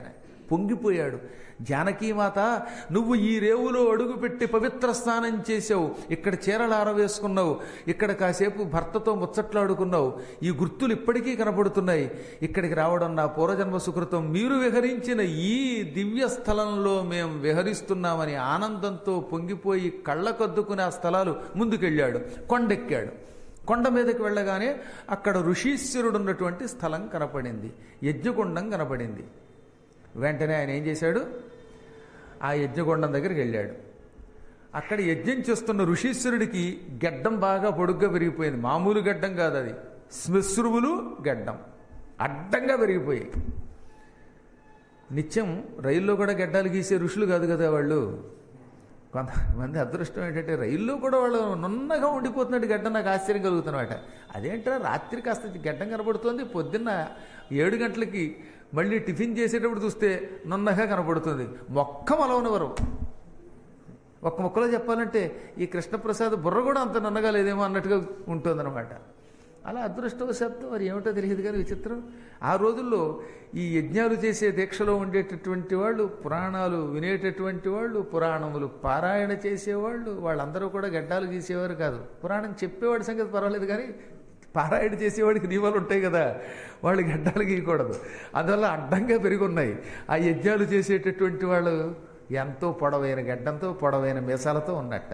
పొంగిపోయాడు జానకీమాత నువ్వు ఈ రేవులో అడుగుపెట్టి పవిత్ర స్నానం చేసావు ఇక్కడ చీరలు ఆరవేసుకున్నావు ఇక్కడ కాసేపు భర్తతో ముచ్చట్లాడుకున్నావు ఈ గుర్తులు ఇప్పటికీ కనబడుతున్నాయి ఇక్కడికి రావడం నా పూర్వజన్మ సుకృతం మీరు విహరించిన ఈ దివ్య స్థలంలో మేము విహరిస్తున్నామని ఆనందంతో పొంగిపోయి కళ్ళకద్దుకునే ఆ స్థలాలు ముందుకెళ్ళాడు కొండెక్కాడు కొండ మీదకి వెళ్ళగానే అక్కడ ఋషీశ్వరుడు ఉన్నటువంటి స్థలం కనపడింది యజ్ఞగుండం కనపడింది వెంటనే ఆయన ఏం చేశాడు ఆ యజ్ఞగుండం దగ్గరికి వెళ్ళాడు అక్కడ యజ్ఞం చేస్తున్న ఋషీశ్వరుడికి గడ్డం బాగా పొడుగ్గా పెరిగిపోయింది మామూలు గడ్డం కాదు అది శ్మశ్రువులు గడ్డం అడ్డంగా పెరిగిపోయాయి నిత్యం రైల్లో కూడా గడ్డాలు గీసే ఋషులు కాదు కదా వాళ్ళు కొంతమంది అదృష్టం ఏంటంటే రైల్లో కూడా వాళ్ళు నున్నగా ఉండిపోతున్నాడు గడ్డ నాకు ఆశ్చర్యం కలుగుతున్నమాట అదేంట్రా రాత్రి కాస్త గడ్డం కనబడుతుంది పొద్దున్న ఏడు గంటలకి మళ్ళీ టిఫిన్ చేసేటప్పుడు చూస్తే నున్నగా కనబడుతుంది మొక్క మలవనివరు ఒక్క మొక్కలో చెప్పాలంటే ఈ కృష్ణప్రసాద్ బుర్ర కూడా అంత నున్నగా లేదేమో అన్నట్టుగా ఉంటుందన్నమాట అలా అదృష్టవశాత్తు మరి ఏమిటో తెలియదు కానీ విచిత్రం ఆ రోజుల్లో ఈ యజ్ఞాలు చేసే దీక్షలో ఉండేటటువంటి వాళ్ళు పురాణాలు వినేటటువంటి వాళ్ళు పురాణములు పారాయణ చేసేవాళ్ళు వాళ్ళందరూ కూడా గడ్డాలు గీసేవారు కాదు పురాణం చెప్పేవాడి సంగతి పర్వాలేదు కానీ పారాయణ చేసేవాడికి నియమాలు ఉంటాయి కదా వాళ్ళు గడ్డాలు గీయకూడదు అందువల్ల అడ్డంగా పెరిగి ఉన్నాయి ఆ యజ్ఞాలు చేసేటటువంటి వాళ్ళు ఎంతో పొడవైన గడ్డంతో పొడవైన మీసాలతో ఉన్నట్ట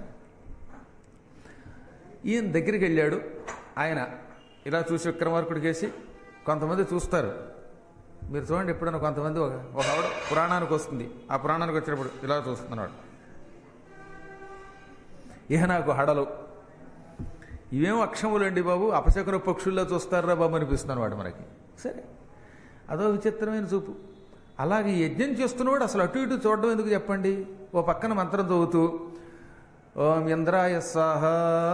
ఈయన దగ్గరికి వెళ్ళాడు ఆయన ఇలా చూసి విక్రమార్కుడు చేసి కొంతమంది చూస్తారు మీరు చూడండి ఎప్పుడైనా కొంతమంది ఒక ఒక ఆవిడ పురాణానికి వస్తుంది ఆ పురాణానికి వచ్చినప్పుడు ఇలా చూస్తున్నాడు ఇహ నాకు హడలు ఇవేం అక్షములండి బాబు అపశకున పక్షుల్లో చూస్తారా బాబు అనిపిస్తున్నాను వాడు మనకి సరే అదో విచిత్రమైన చూపు అలాగే యజ్ఞం చేస్తున్నవాడు అసలు అటు ఇటు చూడడం ఎందుకు చెప్పండి ఓ పక్కన మంత్రం చదువుతూ ఓం ఇంద్రాయ స్వాహ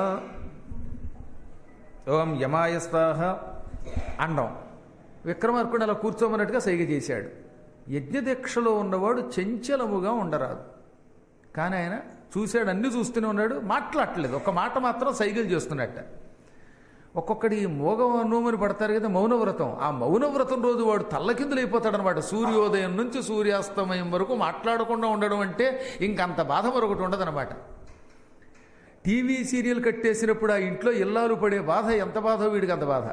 ఓం యమాయ స్వాహ అండం విక్రమార్కుడు అలా కూర్చోమన్నట్టుగా సైగ చేశాడు యజ్ఞదీక్షలో ఉన్నవాడు చంచలముగా ఉండరాదు కానీ ఆయన చూశాడు అన్ని చూస్తూనే ఉన్నాడు మాట్లాడట్లేదు ఒక మాట మాత్రం సైగలు చేస్తున్నట్ట ఒక్కొక్కడి మోగ నోమని పడతారు కదా మౌనవ్రతం ఆ మౌనవ్రతం రోజు వాడు తల్లకిందులు అయిపోతాడనమాట సూర్యోదయం నుంచి సూర్యాస్తమయం వరకు మాట్లాడకుండా ఉండడం అంటే ఇంకంత బాధ మరొకటి ఉండదనమాట టీవీ సీరియల్ కట్టేసినప్పుడు ఆ ఇంట్లో ఇల్లాలు పడే బాధ ఎంత బాధో వీడికి అంత బాధ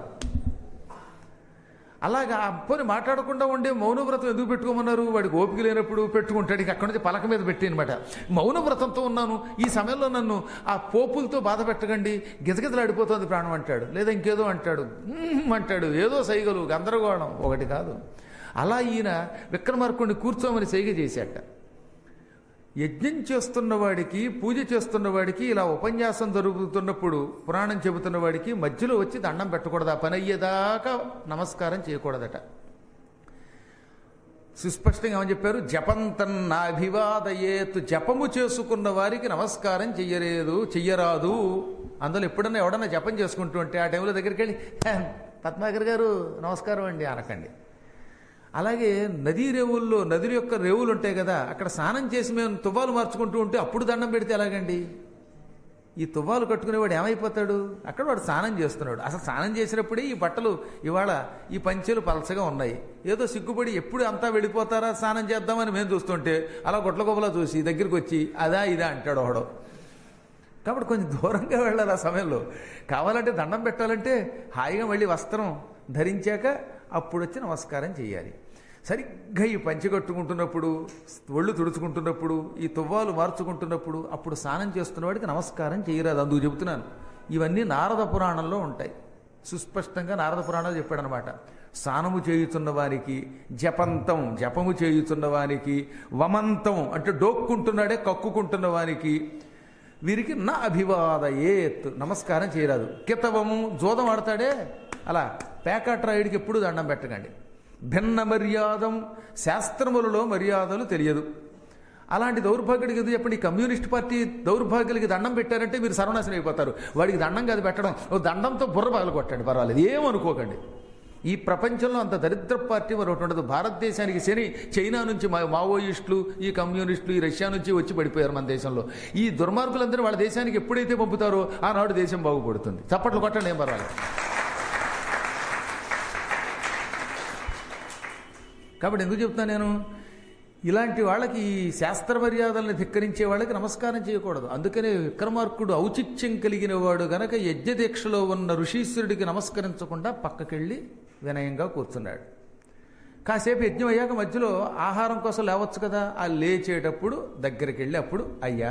అలాగా అప్పని మాట్లాడకుండా ఉండే మౌనవ్రతం ఎందుకు పెట్టుకోమన్నారు వాడికి ఓపిక లేనప్పుడు పెట్టుకుంటాడు ఇక అక్కడి నుంచి పలక మీద పెట్టి అనమాట మౌనవ్రతంతో ఉన్నాను ఈ సమయంలో నన్ను ఆ పోపులతో బాధ పెట్టకండి గిజగిజలాడిపోతుంది ప్రాణం అంటాడు లేదా ఇంకేదో అంటాడు "మ్మ్" అంటాడు ఏదో సైగలు గందరగోళం ఒకటి కాదు అలా ఈయన విక్రమార్కుడిని కూర్చోమని సైగ చేశాట యజ్ఞం చేస్తున్న వాడికి పూజ చేస్తున్న వాడికి ఇలా ఉపన్యాసం జరుగుతున్నప్పుడు పురాణం చెబుతున్న వాడికి మధ్యలో వచ్చి దండం పెట్టకూడదు ఆ పని అయ్యేదాకా నమస్కారం చేయకూడదట సుస్పష్టంగా ఏమని చెప్పారు జపంతన్నాభివాదయేత్ జపము చేసుకున్న వారికి నమస్కారం చెయ్యలేదు చెయ్యరాదు అందులో ఎప్పుడన్నా ఎవడన్నా జపం చేసుకుంటూ ఉంటే ఆ టైంలో దగ్గరికి వెళ్ళి "హే, పద్మాకర్ గారు నమస్కారం అండి అనకండి అలాగే నదీ రేవుల్లో నదుల యొక్క రేవులు ఉంటాయి కదా అక్కడ స్నానం చేసి మేము తువ్వాలు మార్చుకుంటూ ఉంటే అప్పుడు దండం పెడితే ఎలాగండి ఈ తువ్వాలు కట్టుకునేవాడు ఏమైపోతాడు అక్కడ వాడు స్నానం చేస్తున్నాడు అసలు స్నానం చేసినప్పుడే ఈ బట్టలు ఇవాళ ఈ పంచెలు పలచగా ఉన్నాయి ఏదో సిగ్గుపడి ఎప్పుడు అంతా వెళ్ళిపోతారా స్నానం చేద్దామని మేము చూస్తుంటే అలా గొడ్ల గొప్పలా చూసి దగ్గరికి వచ్చి అదా ఇదా అంటాడు ఒకడు కాబట్టి కొంచెం దూరంగా వెళ్ళాలి ఆ సమయంలో కావాలంటే దండం పెట్టాలంటే హాయిగా మళ్ళీ వస్త్రం ధరించాక అప్పుడు వచ్చి నమస్కారం చేయాలి సరిగ్గా ఈ పంచి కట్టుకుంటున్నప్పుడు ఒళ్ళు తుడుచుకుంటున్నప్పుడు ఈ తువ్వాలు మార్చుకుంటున్నప్పుడు అప్పుడు స్నానం చేస్తున్నవాడికి నమస్కారం చేయరాదు అందుకు చెబుతున్నాను ఇవన్నీ నారద పురాణంలో ఉంటాయి సుస్పష్టంగా నారద పురాణాలు చెప్పాడనమాట స్నానము చేయుచున్న వారికి జపంతం జపము చేయుచున్న వానికి వమంతం అంటే డోక్కుంటున్నాడే కక్కుకుంటున్న వానికి వీరికి నా అభివాదయేత్ నమస్కారం చేయరాదు కితవము జోదం ఆడతాడే అలా పేకాట్రాయుడికి ఎప్పుడు దండం పెట్టకండి భిన్న మర్యాదం శాస్త్రములలో మర్యాదలు తెలియదు అలాంటి దౌర్భాగ్యుడికి ఎందుకు చెప్పండి ఈ కమ్యూనిస్ట్ పార్టీ దౌర్భాగ్యులకి దండం పెట్టారంటే మీరు సర్వనాశనం అయిపోతారు వాడికి దండం కాదు పెట్టడం ఓ దండంతో బుర్ర పగలు కొట్టండి పర్వాలేదు ఏమనుకోకండి ఈ ప్రపంచంలో అంత దరిద్ర పార్టీ మరొకటి ఉండదు భారతదేశానికి శని చైనా నుంచి మా మావోయిస్టులు ఈ కమ్యూనిస్టులు ఈ రష్యా నుంచి వచ్చి పడిపోయారు మన దేశంలో ఈ దుర్మార్గులందరూ వాళ్ళ దేశానికి ఎప్పుడైతే పంపుతారో ఆనాడు దేశం బాగుపడుతుంది చప్పట్లు కొట్టండి ఏం పర్వాలేదు కాబట్టి ఎందుకు చెప్తున్నా నేను ఇలాంటి వాళ్ళకి ఈ శాస్త్ర మర్యాదల్ని ధిక్కరించే వాళ్ళకి నమస్కారం చేయకూడదు అందుకనే విక్రమార్కుడు ఔచిత్యం కలిగిన వాడు గనక యజ్ఞదీక్షలో ఉన్న ఋషీశ్వరుడికి నమస్కరించకుండా పక్కకెళ్ళి వినయంగా కూర్చున్నాడు కాసేపు యజ్ఞం అయ్యాక మధ్యలో ఆహారం కోసం లేవచ్చు కదా ఆ లేచేటప్పుడు దగ్గరికి వెళ్ళి అప్పుడు అయ్యా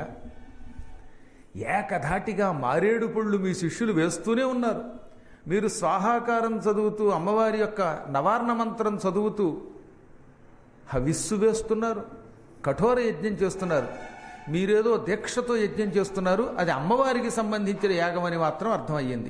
ఏకధాటిగా మారేడు పళ్ళు మీ శిష్యులు వేస్తూనే ఉన్నారు మీరు స్వాహాకారం చదువుతూ అమ్మవారి యొక్క నవార్ణ మంత్రం చదువుతూ హవిస్సు వేస్తున్నారు కఠోర యజ్ఞం చేస్తున్నారు మీరేదో దీక్షతో యజ్ఞం చేస్తున్నారు అది అమ్మవారికి సంబంధించిన యాగమని మాత్రం అర్థమయ్యింది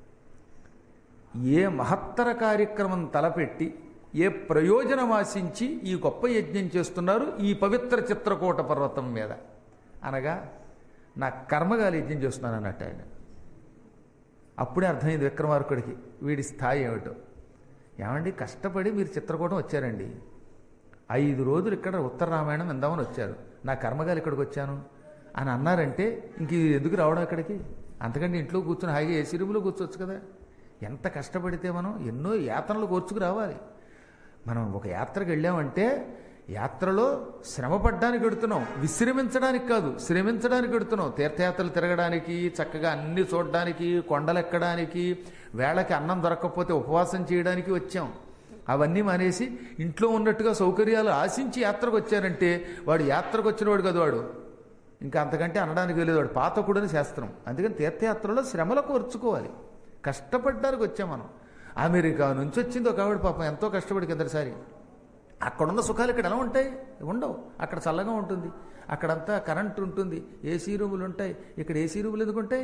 ఏ మహత్తర కార్యక్రమం తలపెట్టి ఏ ప్రయోజనం ఆశించి ఈ గొప్ప యజ్ఞం చేస్తున్నారు ఈ పవిత్ర చిత్రకూట పర్వతం మీద అనగా నా కర్మగాలి యజ్ఞం చేస్తున్నాను అన్నట్టు ఆయన అప్పుడే అర్థమైంది విక్రమార్కుడికి వీడి స్థాయి ఏమిటో ఏమండి కష్టపడి మీరు చిత్రకూటం వచ్చారండి ఐదు రోజులు ఇక్కడ ఉత్తర రామాయణం విందామని వచ్చారు నా కర్మగాలి ఇక్కడికి వచ్చాను అని అన్నారంటే ఇంక ఇది ఎందుకు రావడం ఇక్కడికి అంతకంటే ఇంట్లో కూర్చొని హాయిగా ఏసీ రూమ్లో కూర్చోవచ్చు కదా ఎంత కష్టపడితే మనం ఎన్నో యాత్రలు కూర్చుకు రావాలి మనం ఒక యాత్రకు వెళ్ళామంటే యాత్రలో శ్రమ పడ్డానికి వెడుతున్నాం విశ్రమించడానికి కాదు శ్రమించడానికి వెడుతున్నాం తీర్థయాత్రలు తిరగడానికి చక్కగా అన్ని చూడడానికి కొండలెక్కడానికి వేళకి అన్నం దొరకకపోతే ఉపవాసం చేయడానికి వచ్చాం అవన్నీ మానేసి ఇంట్లో ఉన్నట్టుగా సౌకర్యాలు ఆశించి యాత్రకు వచ్చారంటే వాడు యాత్రకు వచ్చినవాడు కదా వాడు ఇంకా అంతకంటే అనడానికి వెళ్ళేది వాడు పాతకుడని శాస్త్రం అందుకని తీర్థయాత్రలో శ్రమలు కోర్చుకోవాలి కష్టపడ్డానికి వచ్చాం మనం అమెరికా నుంచి వచ్చింది ఒక ఆవిడ పాపం ఎంతో కష్టపడి కిందటిసారి అక్కడున్న సుఖాలు ఇక్కడ ఎలా ఉంటాయి ఉండవు అక్కడ చల్లగా ఉంటుంది అక్కడంతా కరెంట్ ఉంటుంది ఏసీ రూములు ఉంటాయి ఇక్కడ ఏసీ రూములు ఎందుకు ఉంటాయి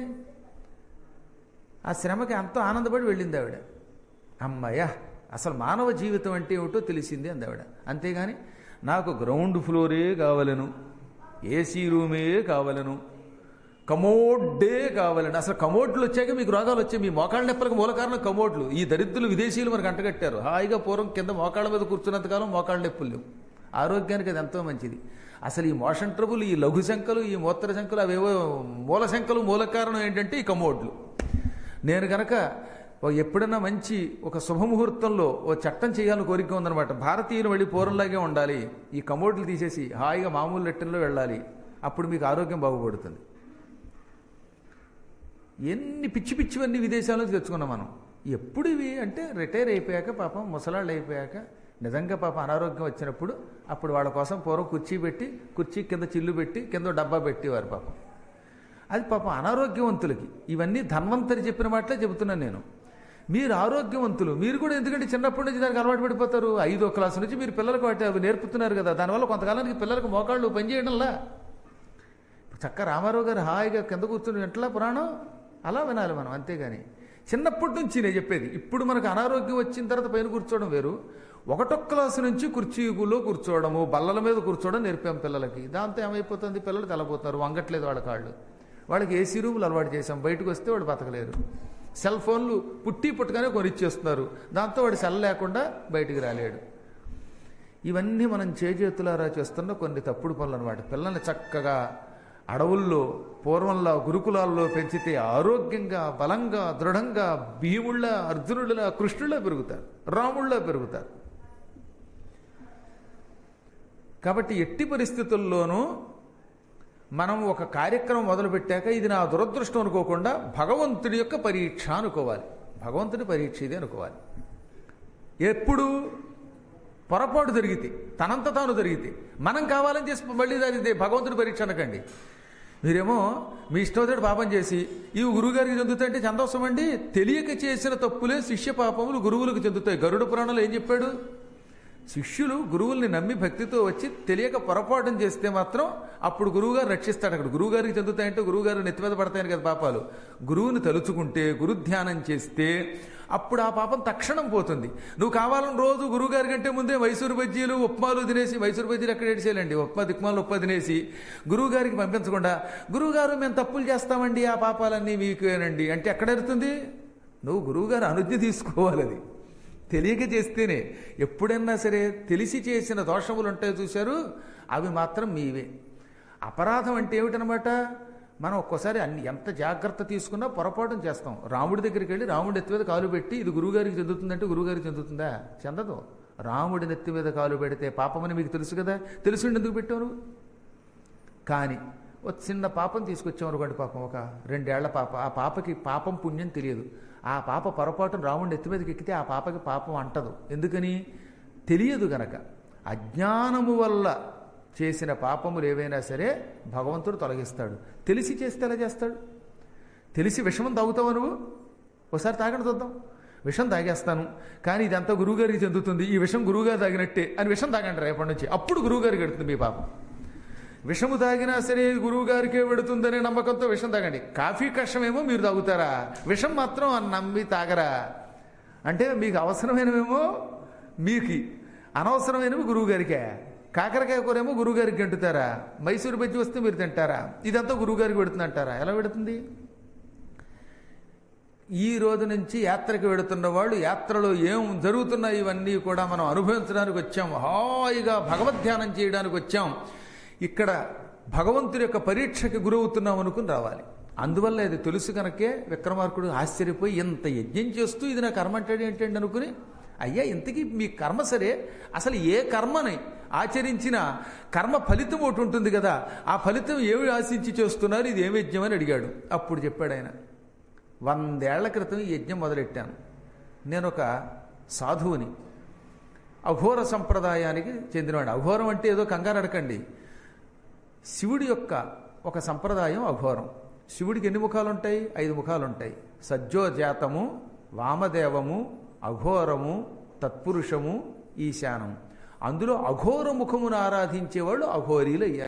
ఆ శ్రమకి ఎంతో ఆనందపడి వెళ్ళింది ఆవిడ అమ్మయ్య అసలు మానవ జీవితం అంటే ఏమిటో తెలిసింది అంది ఆవిడ అంతేగాని నాకు గ్రౌండ్ ఫ్లోరే కావలను ఏసీ రూమే కావలను కమోడ్డే కావాలని అసలు కమోడ్లు వచ్చాక మీకు రోగాలు వచ్చాయి మీ మోకాళ్ళ నొప్పులకు మూల కారణం కమోడ్లు ఈ దరిద్రులు విదేశీయులు మనకు అంటగట్టారు హాయిగా పూర్వం కింద మోకాళ్ళ మీద కూర్చున్నంతకాలం మోకాళ్ళ నొప్పులు లేవు ఆరోగ్యానికి అది ఎంతో మంచిది అసలు ఈ మోషన్ ట్రబుల్ ఈ లఘు శంకలు ఈ మూత్ర శంకలు అవేవో మూల శంకలు మూల కారణం ఏంటంటే ఈ కమోడ్లు నేను గనక ఓ ఎప్పుడన్నా మంచి ఒక శుభముహూర్తంలో ఓ చట్టం చేయాలని కోరిక ఉందనమాట భారతీయులు మళ్ళీ పూర్వంలాగే ఉండాలి ఈ కమోడ్లు తీసేసి హాయిగా మామూలు లెట్టెల్లో వెళ్ళాలి అప్పుడు మీకు ఆరోగ్యం బాగుపడుతుంది ఎన్ని పిచ్చి పిచ్చివన్నీ విదేశాల నుంచి తెచ్చుకున్నాం మనం ఎప్పుడు ఇవి అంటే రిటైర్ అయిపోయాక పాపం ముసలాళ్ళు అయిపోయాక నిజంగా పాపం అనారోగ్యం వచ్చినప్పుడు అప్పుడు వాళ్ళ కోసం పూర్వం కుర్చీ పెట్టి కుర్చీ కింద చిల్లు పెట్టి కింద డబ్బా పెట్టేవారు పాపం అది పాపం అనారోగ్యవంతులకి ఇవన్నీ ధన్వంతరి చెప్పిన మాటలే చెబుతున్నాను నేను మీరు ఆరోగ్యవంతులు మీరు కూడా ఎందుకంటే చిన్నప్పటి నుంచి దానికి అలవాటు పడిపోతారు ఐదో క్లాసు నుంచి మీరు పిల్లలకు వాటి అవి నేర్పుతున్నారు కదా దానివల్ల కొంతకాలానికి పిల్లలకు మోకాళ్ళు పనిచేయడంలా చక్క రామారావు గారు హాయిగా కింద కూర్చుని వెంటలా పురాణం అలా వినాలి మనం అంతేగాని చిన్నప్పటి నుంచి నేను చెప్పేది ఇప్పుడు మనకు అనారోగ్యం వచ్చిన తర్వాత పైన కూర్చోవడం వేరు ఒకటో క్లాసు నుంచి కుర్చీలో కూర్చోవడము బల్లల మీద కూర్చోవడం నేర్పాం పిల్లలకి దాంతో ఏమైపోతుంది పిల్లలు తెల్లబోతున్నారు వంగట్లేదు వాళ్ళ కాళ్ళు వాళ్ళకి ఏసీ రూములు అలవాటు చేసాం బయటకు వస్తే వాడు బతకలేరు సెల్ ఫోన్లు పుట్టి పుట్టగానే కొనిచ్చేస్తున్నారు దాంతో వాడు సెల్ లేకుండా బయటికి రాలేడు ఇవన్నీ మనం చేజేతులారా చేస్తున్న కొన్ని తప్పుడు పనులు అనమాట పిల్లల్ని చక్కగా అడవుల్లో పూర్వంలో గురుకులాల్లో పెంచితే ఆరోగ్యంగా బలంగా దృఢంగా భీముళ్ళ అర్జునుడిలా కృష్ణుళ్ళ పెరుగుతారు రాముళ్ళ పెరుగుతారు కాబట్టి ఎట్టి పరిస్థితుల్లోనూ మనం ఒక కార్యక్రమం మొదలుపెట్టాక ఇది నా దురదృష్టం అనుకోకుండా భగవంతుడి యొక్క పరీక్ష అనుకోవాలి భగవంతుడి పరీక్ష ఇది అనుకోవాలి ఎప్పుడు పొరపాటు జరిగితే తనంత తాను జరిగితే మనం కావాలని చేసి మళ్ళీ దాని భగవంతుడి పరీక్ష అనకండి మీరేమో మీ ఇష్టం పాపం చేసి ఇవి గురువుగారికి చెందుతాయంటే చందవసం అండి తెలియక చేసిన తప్పులే శిష్య పాపములు గురువులకు చెందుతాయి గరుడ పురాణంలో ఏం చెప్పాడు శిష్యులు గురువుల్ని నమ్మి భక్తితో వచ్చి తెలియక పొరపాటు చేస్తే మాత్రం అప్పుడు గురువుగారు రక్షిస్తాడు అక్కడ గురువుగారికి చెందుతాయంటే గురువుగారు నెత్తి మీద పడతాయని కదా పాపాలు గురువుని తలుచుకుంటే గురు ధ్యానం చేస్తే అప్పుడు ఆ పాపం తక్షణం పోతుంది నువ్వు కావాలని రోజు గురువుగారి కంటే ముందే మైసూరు బజ్జీలు ఉప్మాలు తినేసి మైసూరు బజ్జీలు ఎక్కడ ఏడిసేయాలండి ఉప్మా దిక్మాలు ఉప్మా తినేసి గురువుగారికి పంపించకుండా గురువుగారు మేము తప్పులు చేస్తామండి ఆ పాపాలన్నీ మీకేనండి అంటే ఎక్కడ ఎడుతుంది నువ్వు గురువుగారు అనుజ్ఞ తీసుకోవాలి అది తెలియక చేస్తేనే ఎప్పుడైనా సరే తెలిసి చేసిన దోషములు ఉంటాయో చూశారు అవి మాత్రం మీవే అపరాధం అంటే ఏమిటనమాట మనం ఒక్కోసారి అన్ని ఎంత జాగ్రత్త తీసుకున్నా పొరపాటు చేస్తాం రాముడి దగ్గరికి వెళ్ళి రాముడి ఎత్తి మీద కాలు పెట్టి ఇది గురువుగారికి చెందుతుందంటే గురువుగారికి చెందుతుందా చెందదు రాముడి నెత్తి మీద కాలు పెడితే పాపమని మీకు తెలుసు కదా తెలుసుండి ఎందుకు పెట్టావు నువ్వు కానీ ఒక చిన్న పాపం తీసుకొచ్చాం అనుకోండి పాపం ఒక రెండేళ్ల పాప ఆ పాపకి పాపం పుణ్యం తెలియదు ఆ పాప పొరపాటున రాముడి నెత్తి మీదకి ఎక్కితే ఆ పాపకి పాపం అంటదు ఎందుకని తెలియదు గనక అజ్ఞానము వల్ల చేసిన పాపములు ఏవైనా సరే భగవంతుడు తొలగిస్తాడు తెలిసి చేస్తే ఎలా చేస్తాడు తెలిసి విషమం తాగుతావా నువ్వు ఒకసారి తాగండి చూద్దాం విషం తాగేస్తాను కానీ ఇదంతా గురువుగారికి చెందుతుంది ఈ విషం గురువుగారు తాగినట్టే అని విషం తాగండి రేపటి నుంచి అప్పుడు గురువుగారికి ఎడుతుంది మీ పాపం విషము తాగినా సరే గురువు గారికే పెడుతుందనే నమ్మకంతో విషం తాగండి కాఫీ కషమేమో మీరు తాగుతారా విషం మాత్రం అని నమ్మి తాగరా అంటే మీకు అవసరమైనవేమో మీకు అనవసరమైనవి గురువు గారికే కాకరకాయ కూరేమో గురువు గారికి గంటుతారా మైసూరు బజ్జి వస్తే మీరు తింటారా ఇదంతా గురువు గారికి పెడుతుంది అంటారా ఎలా పెడుతుంది ఈ రోజు నుంచి యాత్రకు వెడుతున్న వాళ్ళు యాత్రలో ఏం జరుగుతున్నాయి ఇవన్నీ కూడా మనం అనుభవించడానికి వచ్చాం హాయిగా భగవద్ధ్యానం చేయడానికి వచ్చాం ఇక్కడ భగవంతుడి యొక్క పరీక్షకి గురవుతున్నాం అనుకుని రావాలి అందువల్ల ఇది తెలుసు కనుకే విక్రమార్కుడు ఆశ్చర్యపోయి ఇంత యజ్ఞం చేస్తూ ఇది నా కర్మ అంటే ఏంటండి అనుకుని అయ్యా ఇంతకీ మీ కర్మ సరే అసలు ఏ కర్మని ఆచరించిన కర్మ ఫలితం ఒకటి ఉంటుంది కదా ఆ ఫలితం ఏమి ఆశించి చేస్తున్నారు ఇది ఏమి యజ్ఞం అని అడిగాడు అప్పుడు చెప్పాడు ఆయన వందేళ్ల క్రితం ఈ యజ్ఞం మొదలెట్టాను నేను ఒక సాధువుని అఘోర సంప్రదాయానికి చెందినవాడు అఘోరం అంటే ఏదో కంగారు అడకండి శివుడి యొక్క ఒక సంప్రదాయం అఘోరం శివుడికి ఎన్ని ముఖాలు ఉంటాయి ఐదు ముఖాలు ఉంటాయి సజ్జోజాతము వామదేవము అఘోరము తత్పురుషము ఈశానం అందులో అఘోర ముఖమును ఆరాధించేవాళ్ళు అఘోరీలు అయ్యారు